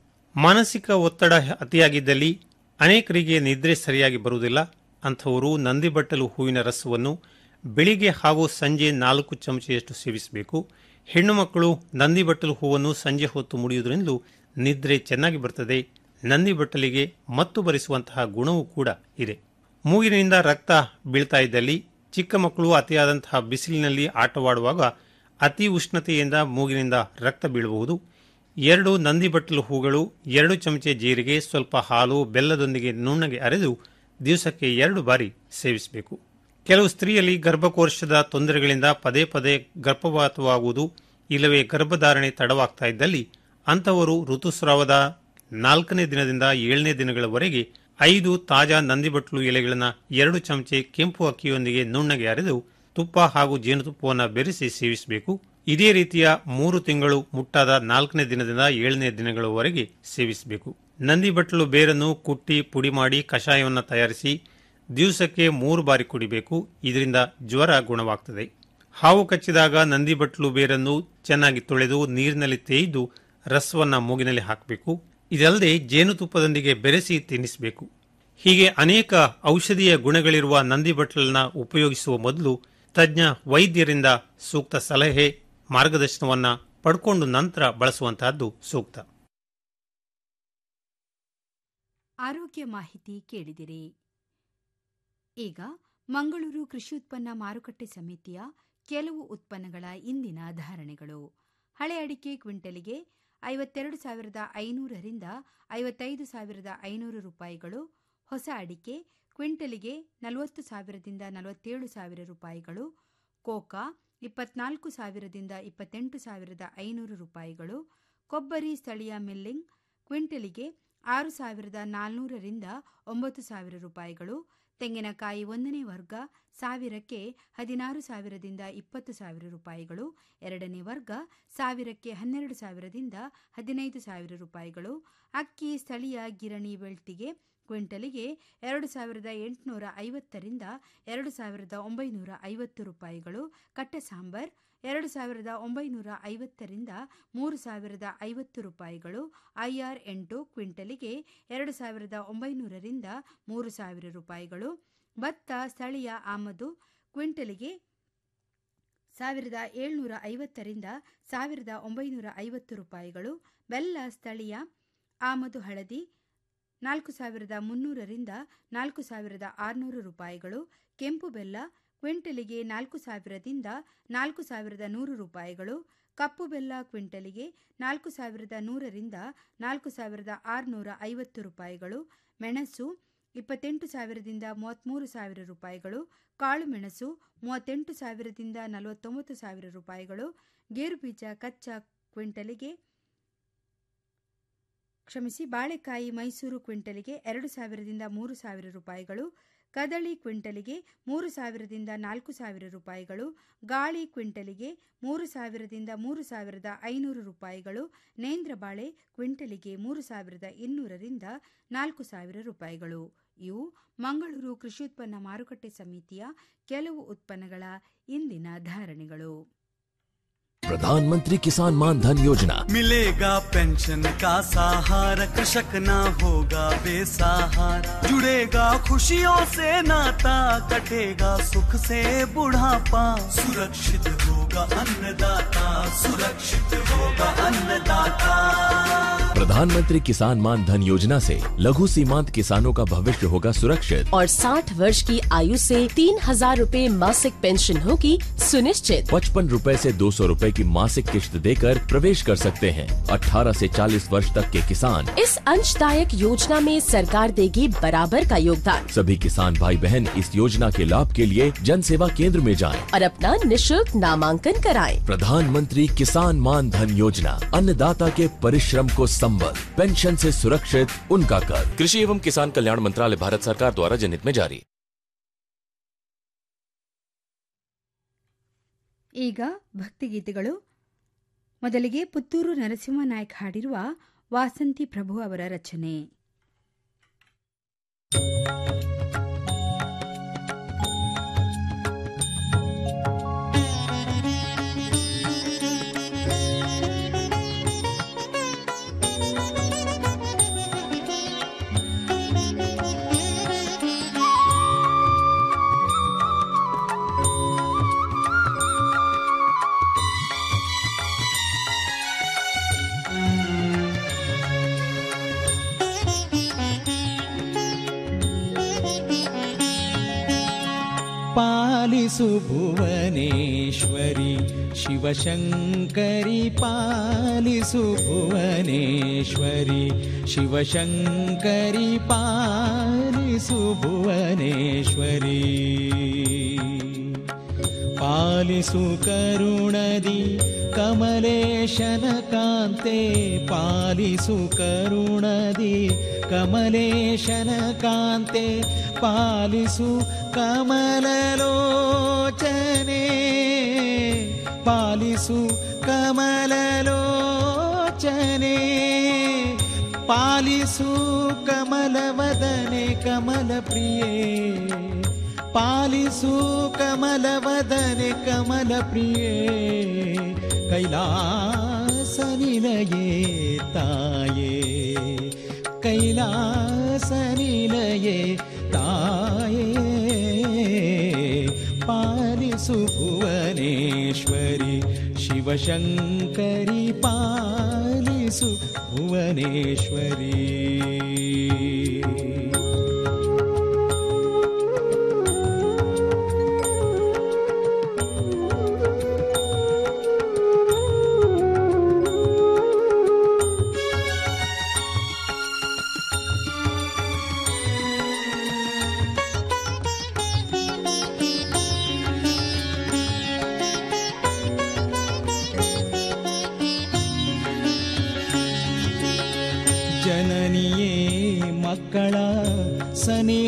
ಮಾನಸಿಕ ಒತ್ತಡ ಅತಿಯಾಗಿದ್ದಲ್ಲಿ ಅನೇಕರಿಗೆ ನಿದ್ರೆ ಸರಿಯಾಗಿ ಬರುವುದಿಲ್ಲ ಅಂಥವರು ನಂದಿಬಟ್ಟಲು ಹೂವಿನ ರಸವನ್ನು ಬೆಳಿಗ್ಗೆ ಹಾಗೂ ಸಂಜೆ ನಾಲ್ಕು ಚಮಚೆಯಷ್ಟು ಸೇವಿಸಬೇಕು ಹೆಣ್ಣು ಮಕ್ಕಳು ನಂದಿಬಟ್ಟಲು ಹೂವನ್ನು ಸಂಜೆ ಹೊತ್ತು ಮುಡಿಯುವುದರಿಂದಲೂ ನಿದ್ರೆ ಚೆನ್ನಾಗಿ ಬರ್ತದೆ ನಂದಿ ಬಟ್ಟಲಿಗೆ ಮತ್ತು ಬರಿಸುವಂತಹ ಗುಣವೂ ಕೂಡ ಇದೆ ಮೂಗಿನಿಂದ ರಕ್ತ ಬೀಳ್ತಾ ಇದ್ದಲ್ಲಿ ಚಿಕ್ಕ ಮಕ್ಕಳು ಅತಿಯಾದಂತಹ ಬಿಸಿಲಿನಲ್ಲಿ ಆಟವಾಡುವಾಗ ಅತಿ ಉಷ್ಣತೆಯಿಂದ ಮೂಗಿನಿಂದ ರಕ್ತ ಬೀಳಬಹುದು ಎರಡು ನಂದಿ ಬಟ್ಟಲು ಹೂಗಳು ಎರಡು ಚಮಚೆ ಜೀರಿಗೆ ಸ್ವಲ್ಪ ಹಾಲು ಬೆಲ್ಲದೊಂದಿಗೆ ನುಣ್ಣಗೆ ಅರೆದು ದಿವಸಕ್ಕೆ ಎರಡು ಬಾರಿ ಸೇವಿಸಬೇಕು ಕೆಲವು ಸ್ತ್ರೀಯಲ್ಲಿ ಗರ್ಭಕೋಶದ ತೊಂದರೆಗಳಿಂದ ಪದೇ ಪದೇ ಗರ್ಭಪಾತವಾಗುವುದು ಇಲ್ಲವೇ ಗರ್ಭಧಾರಣೆ ತಡವಾಗ್ತಾ ಇದ್ದಲ್ಲಿ ಅಂತವರು ಋತುಸ್ರಾವದ ನಾಲ್ಕನೇ ದಿನದಿಂದ ಏಳನೇ ದಿನಗಳವರೆಗೆ ಐದು ತಾಜಾ ನಂದಿಬಟ್ಲು ಎಲೆಗಳನ್ನು ಎರಡು ಚಮಚೆ ಕೆಂಪು ಅಕ್ಕಿಯೊಂದಿಗೆ ನುಣ್ಣಗೆ ಅರೆದು ತುಪ್ಪ ಹಾಗೂ ಜೇನುತುಪ್ಪವನ್ನು ಬೆರೆಸಿ ಸೇವಿಸಬೇಕು ಇದೇ ರೀತಿಯ ಮೂರು ತಿಂಗಳು ಮುಟ್ಟಾದ ನಾಲ್ಕನೇ ದಿನದಿಂದ ಏಳನೇ ದಿನಗಳವರೆಗೆ ಸೇವಿಸಬೇಕು ನಂದಿಬಟ್ಲು ಬೇರನ್ನು ಕುಟ್ಟಿ ಪುಡಿ ಮಾಡಿ ಕಷಾಯವನ್ನು ತಯಾರಿಸಿ ದಿವಸಕ್ಕೆ ಮೂರು ಬಾರಿ ಕುಡಿಬೇಕು ಇದರಿಂದ ಜ್ವರ ಗುಣವಾಗ್ತದೆ ಹಾವು ಕಚ್ಚಿದಾಗ ನಂದಿಬಟ್ಲು ಬೇರನ್ನು ಚೆನ್ನಾಗಿ ತೊಳೆದು ನೀರಿನಲ್ಲಿ ತೇಯ್ದು ರಸವನ್ನ ಮೂಗಿನಲ್ಲಿ ಹಾಕಬೇಕು ಇದಲ್ಲದೆ ಜೇನುತುಪ್ಪದೊಂದಿಗೆ ಬೆರೆಸಿ ತಿನ್ನಿಸಬೇಕು ಹೀಗೆ ಅನೇಕ ಔಷಧೀಯ ಗುಣಗಳಿರುವ ನಂದಿ ಬಟ್ಲನ್ನ ಉಪಯೋಗಿಸುವ ಮೊದಲು ತಜ್ಞ ವೈದ್ಯರಿಂದ ಸೂಕ್ತ ಸಲಹೆ ಮಾರ್ಗದರ್ಶನವನ್ನ ಪಡ್ಕೊಂಡು ನಂತರ ಬಳಸುವಂತಹದ್ದು ಸೂಕ್ತ ಆರೋಗ್ಯ ಮಾಹಿತಿ ಕೇಳಿದಿರಿ ಈಗ ಮಂಗಳೂರು ಕೃಷಿ ಉತ್ಪನ್ನ ಮಾರುಕಟ್ಟೆ ಸಮಿತಿಯ ಕೆಲವು ಉತ್ಪನ್ನಗಳ ಇಂದಿನ ಧಾರಣೆಗಳು ಹಳೆ ಅಡಿಕೆ ಕ್ವಿಂಟಲಿಗೆ ಐವತ್ತೆರಡು ಸಾವಿರದ ಐನೂರರಿಂದ ಐವತ್ತೈದು ಸಾವಿರದ ಐನೂರು ರೂಪಾಯಿಗಳು ಹೊಸ ಅಡಿಕೆ ಕ್ವಿಂಟಲಿಗೆ ನಲವತ್ತು ಸಾವಿರದಿಂದ ನಲವತ್ತೇಳು ಸಾವಿರ ರೂಪಾಯಿಗಳು ಕೋಕಾ ಇಪ್ಪತ್ನಾಲ್ಕು ಸಾವಿರದಿಂದ ಇಪ್ಪತ್ತೆಂಟು ಸಾವಿರದ ಐನೂರು ರೂಪಾಯಿಗಳು ಕೊಬ್ಬರಿ ಸ್ಥಳೀಯ ಮಿಲ್ಲಿಂಗ್ ಕ್ವಿಂಟಲಿಗೆ ಆರು ಸಾವಿರದ ನಾಲ್ನೂರರಿಂದ ಒಂಬತ್ತು ಸಾವಿರ ರೂಪಾಯಿಗಳು ತೆಂಗಿನಕಾಯಿ ಒಂದನೇ ವರ್ಗ ಸಾವಿರಕ್ಕೆ ಹದಿನಾರು ಸಾವಿರದಿಂದ ಇಪ್ಪತ್ತು ಸಾವಿರ ರೂಪಾಯಿಗಳು ಎರಡನೇ ವರ್ಗ ಸಾವಿರಕ್ಕೆ ಹನ್ನೆರಡು ಸಾವಿರದಿಂದ ಹದಿನೈದು ಸಾವಿರ ರೂಪಾಯಿಗಳು ಅಕ್ಕಿ ಸ್ಥಳೀಯ ಗಿರಣಿ ಬೆಳ್ತಿಗೆ ಕ್ವಿಂಟಲಿಗೆ ಎರಡು ಸಾವಿರದ ಎಂಟುನೂರ ಐವತ್ತರಿಂದ ಎರಡು ಸಾವಿರದ ಒಂಬೈನೂರ ಐವತ್ತು ರೂಪಾಯಿಗಳು ಕಟ್ಟೆ ಸಾಂಬಾರ್ ಎರಡು ಸಾವಿರದ ಒಂಬೈನೂರ ಐವತ್ತರಿಂದ ಮೂರು ಸಾವಿರದ ಐವತ್ತು ರೂಪಾಯಿಗಳು ಐಆರ್ ಎಂಟು ಕ್ವಿಂಟಲಿಗೆ ಎರಡು ಸಾವಿರದ ಒಂಬೈನೂರರಿಂದ ಮೂರು ಸಾವಿರ ರೂಪಾಯಿಗಳು ಭತ್ತ ಸ್ಥಳೀಯ ಆಮದು ಕ್ವಿಂಟಲಿಗೆ ಸಾವಿರದ ಏಳ್ನೂರ ಐವತ್ತರಿಂದ ಸಾವಿರದ ಒಂಬೈನೂರ ಐವತ್ತು ರೂಪಾಯಿಗಳು ಬೆಲ್ಲ ಸ್ಥಳೀಯ ಆಮದು ಹಳದಿ ನಾಲ್ಕು ಸಾವಿರದ ಮುನ್ನೂರರಿಂದ ನಾಲ್ಕು ಸಾವಿರದ ಆರುನೂರು ರೂಪಾಯಿಗಳು ಕೆಂಪು ಬೆಲ್ಲ ಕ್ವಿಂಟಲಿಗೆ ನಾಲ್ಕು ಸಾವಿರದಿಂದ ನಾಲ್ಕು ಸಾವಿರದ ನೂರು ರೂಪಾಯಿಗಳು ಕಪ್ಪು ಬೆಲ್ಲ ಕ್ವಿಂಟಲಿಗೆ ನಾಲ್ಕು ಸಾವಿರದ ನೂರರಿಂದ ನಾಲ್ಕು ಸಾವಿರದ ಆರುನೂರ ಐವತ್ತು ರೂಪಾಯಿಗಳು ಮೆಣಸು ಇಪ್ಪತ್ತೆಂಟು ಸಾವಿರದಿಂದ ಮೂವತ್ತ್ಮೂರು ಸಾವಿರ ರೂಪಾಯಿಗಳು ಕಾಳು ಮೆಣಸು ಮೂವತ್ತೆಂಟು ಸಾವಿರದಿಂದ ನಲವತ್ತೊಂಬತ್ತು ಸಾವಿರ ರೂಪಾಯಿಗಳು ಗೇರುಬೀಜ ಕಚ್ಚಾ ಕ್ವಿಂಟಲಿಗೆ ಕ್ಷಮಿಸಿ ಬಾಳೆಕಾಯಿ ಮೈಸೂರು ಕ್ವಿಂಟಲಿಗೆ ಎರಡು ಸಾವಿರದಿಂದ ಮೂರು ಸಾವಿರ ರೂಪಾಯಿಗಳು ಕದಳಿ ಕ್ವಿಂಟಲಿಗೆ ಮೂರು ಸಾವಿರದಿಂದ ನಾಲ್ಕು ಸಾವಿರ ರೂಪಾಯಿಗಳು ಗಾಳಿ ಕ್ವಿಂಟಲಿಗೆ ಮೂರು ಸಾವಿರದಿಂದ ಮೂರು ಸಾವಿರದ ಐನೂರು ರೂಪಾಯಿಗಳು ನೇಂದ್ರ ಬಾಳೆ ಕ್ವಿಂಟಲಿಗೆ ಮೂರು ಸಾವಿರದ ಇನ್ನೂರರಿಂದ ನಾಲ್ಕು ಸಾವಿರ ರೂಪಾಯಿಗಳು ಇವು ಮಂಗಳೂರು ಕೃಷಿ ಉತ್ಪನ್ನ ಮಾರುಕಟ್ಟೆ ಸಮಿತಿಯ ಕೆಲವು ಉತ್ಪನ್ನಗಳ ಇಂದಿನ ಧಾರಣೆಗಳು प्रधानमंत्री किसान मान धन योजना मिलेगा पेंशन का सहारा कृषक ना होगा बेसहारा जुड़ेगा खुशियों से नाता कटेगा सुख से बुढ़ापा सुरक्षित होगा अन्नदाता सुरक्षित होगा अन्नदाता प्रधानमंत्री किसान मान धन योजना से लघु सीमांत किसानों का भविष्य होगा सुरक्षित और 60 वर्ष की आयु से तीन हजार रूपए मासिक पेंशन होगी सुनिश्चित पचपन रूपए से दो सौ रूपए की मासिक किश्त देकर प्रवेश कर सकते हैं 18 से 40 वर्ष तक के किसान इस अंशदायक योजना में सरकार देगी बराबर का योगदान सभी किसान भाई बहन इस योजना के लाभ के लिए जन सेवा केंद्र में जाएं। और अपना निशुल्क नामांकन कराएं। प्रधानमंत्री किसान मान धन योजना अन्नदाता के परिश्रम को संबल पेंशन से सुरक्षित उनका कर कृषि एवं किसान कल्याण मंत्रालय भारत सरकार द्वारा जनहित में जारी ಈಗ ಭಕ್ತಿಗೀತೆಗಳು ಮೊದಲಿಗೆ ಪುತ್ತೂರು ನರಸಿಂಹನಾಯ್ಕ ಹಾಡಿರುವ ವಾಸಂತಿ ಪ್ರಭು ಅವರ ರಚನೆ ಪಾಲಿಸು ಭುವನೇಶ್ವರಿ ಶಿವಶಂಕರಿ ಪಾಲಿಸು ಭುವನೇಶ್ವರಿ ಶಿವಶಂಕರಿ ಪಾಲಿಸು ಭುವನೇಶ್ವರಿ ಪಾಲಿಸು ಕರುಣದಿ ಕಮಲೇಶನ ಕಾಂತೆ ಪಾಲಿಸು ಕರುಣದಿ ಕಮಲೇಶನ ಕಾಂತೆ ಪಾಲಿಸು ಕಮಲಲೋಚನೆ ಪಾಲಿಸು ಕಮಲಲೋಚನೆ ಪಾಲಿಸು ಕಮಲವದನೆ ಕಮಲ ಪ್ರಿಯೇ ಪಾಲಿಸು ಕಮಲವದನೆ ಕಮಲ ಪ್ರಿಯೇ ಕೈಲಾಸ ನಿಲಯೇ ತಾಯೇ ಕೈಲಾಸ ನಿಲಯ ದಯೆ ತಾಯೇ ಪಾಲಿಸು ಭುವನೇಶ್ವರಿ ಶಿವಶಂಕರಿ ಪಾಲಿಸು ಭುವನೇಶ್ವರಿ ಜನನಿಯೇ ಮಕ್ಕಳ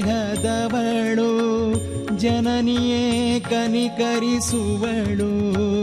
ಸನಿಹದವಳು ಜನನಿಯೇ ಕನಿಕರಿಸುವಳು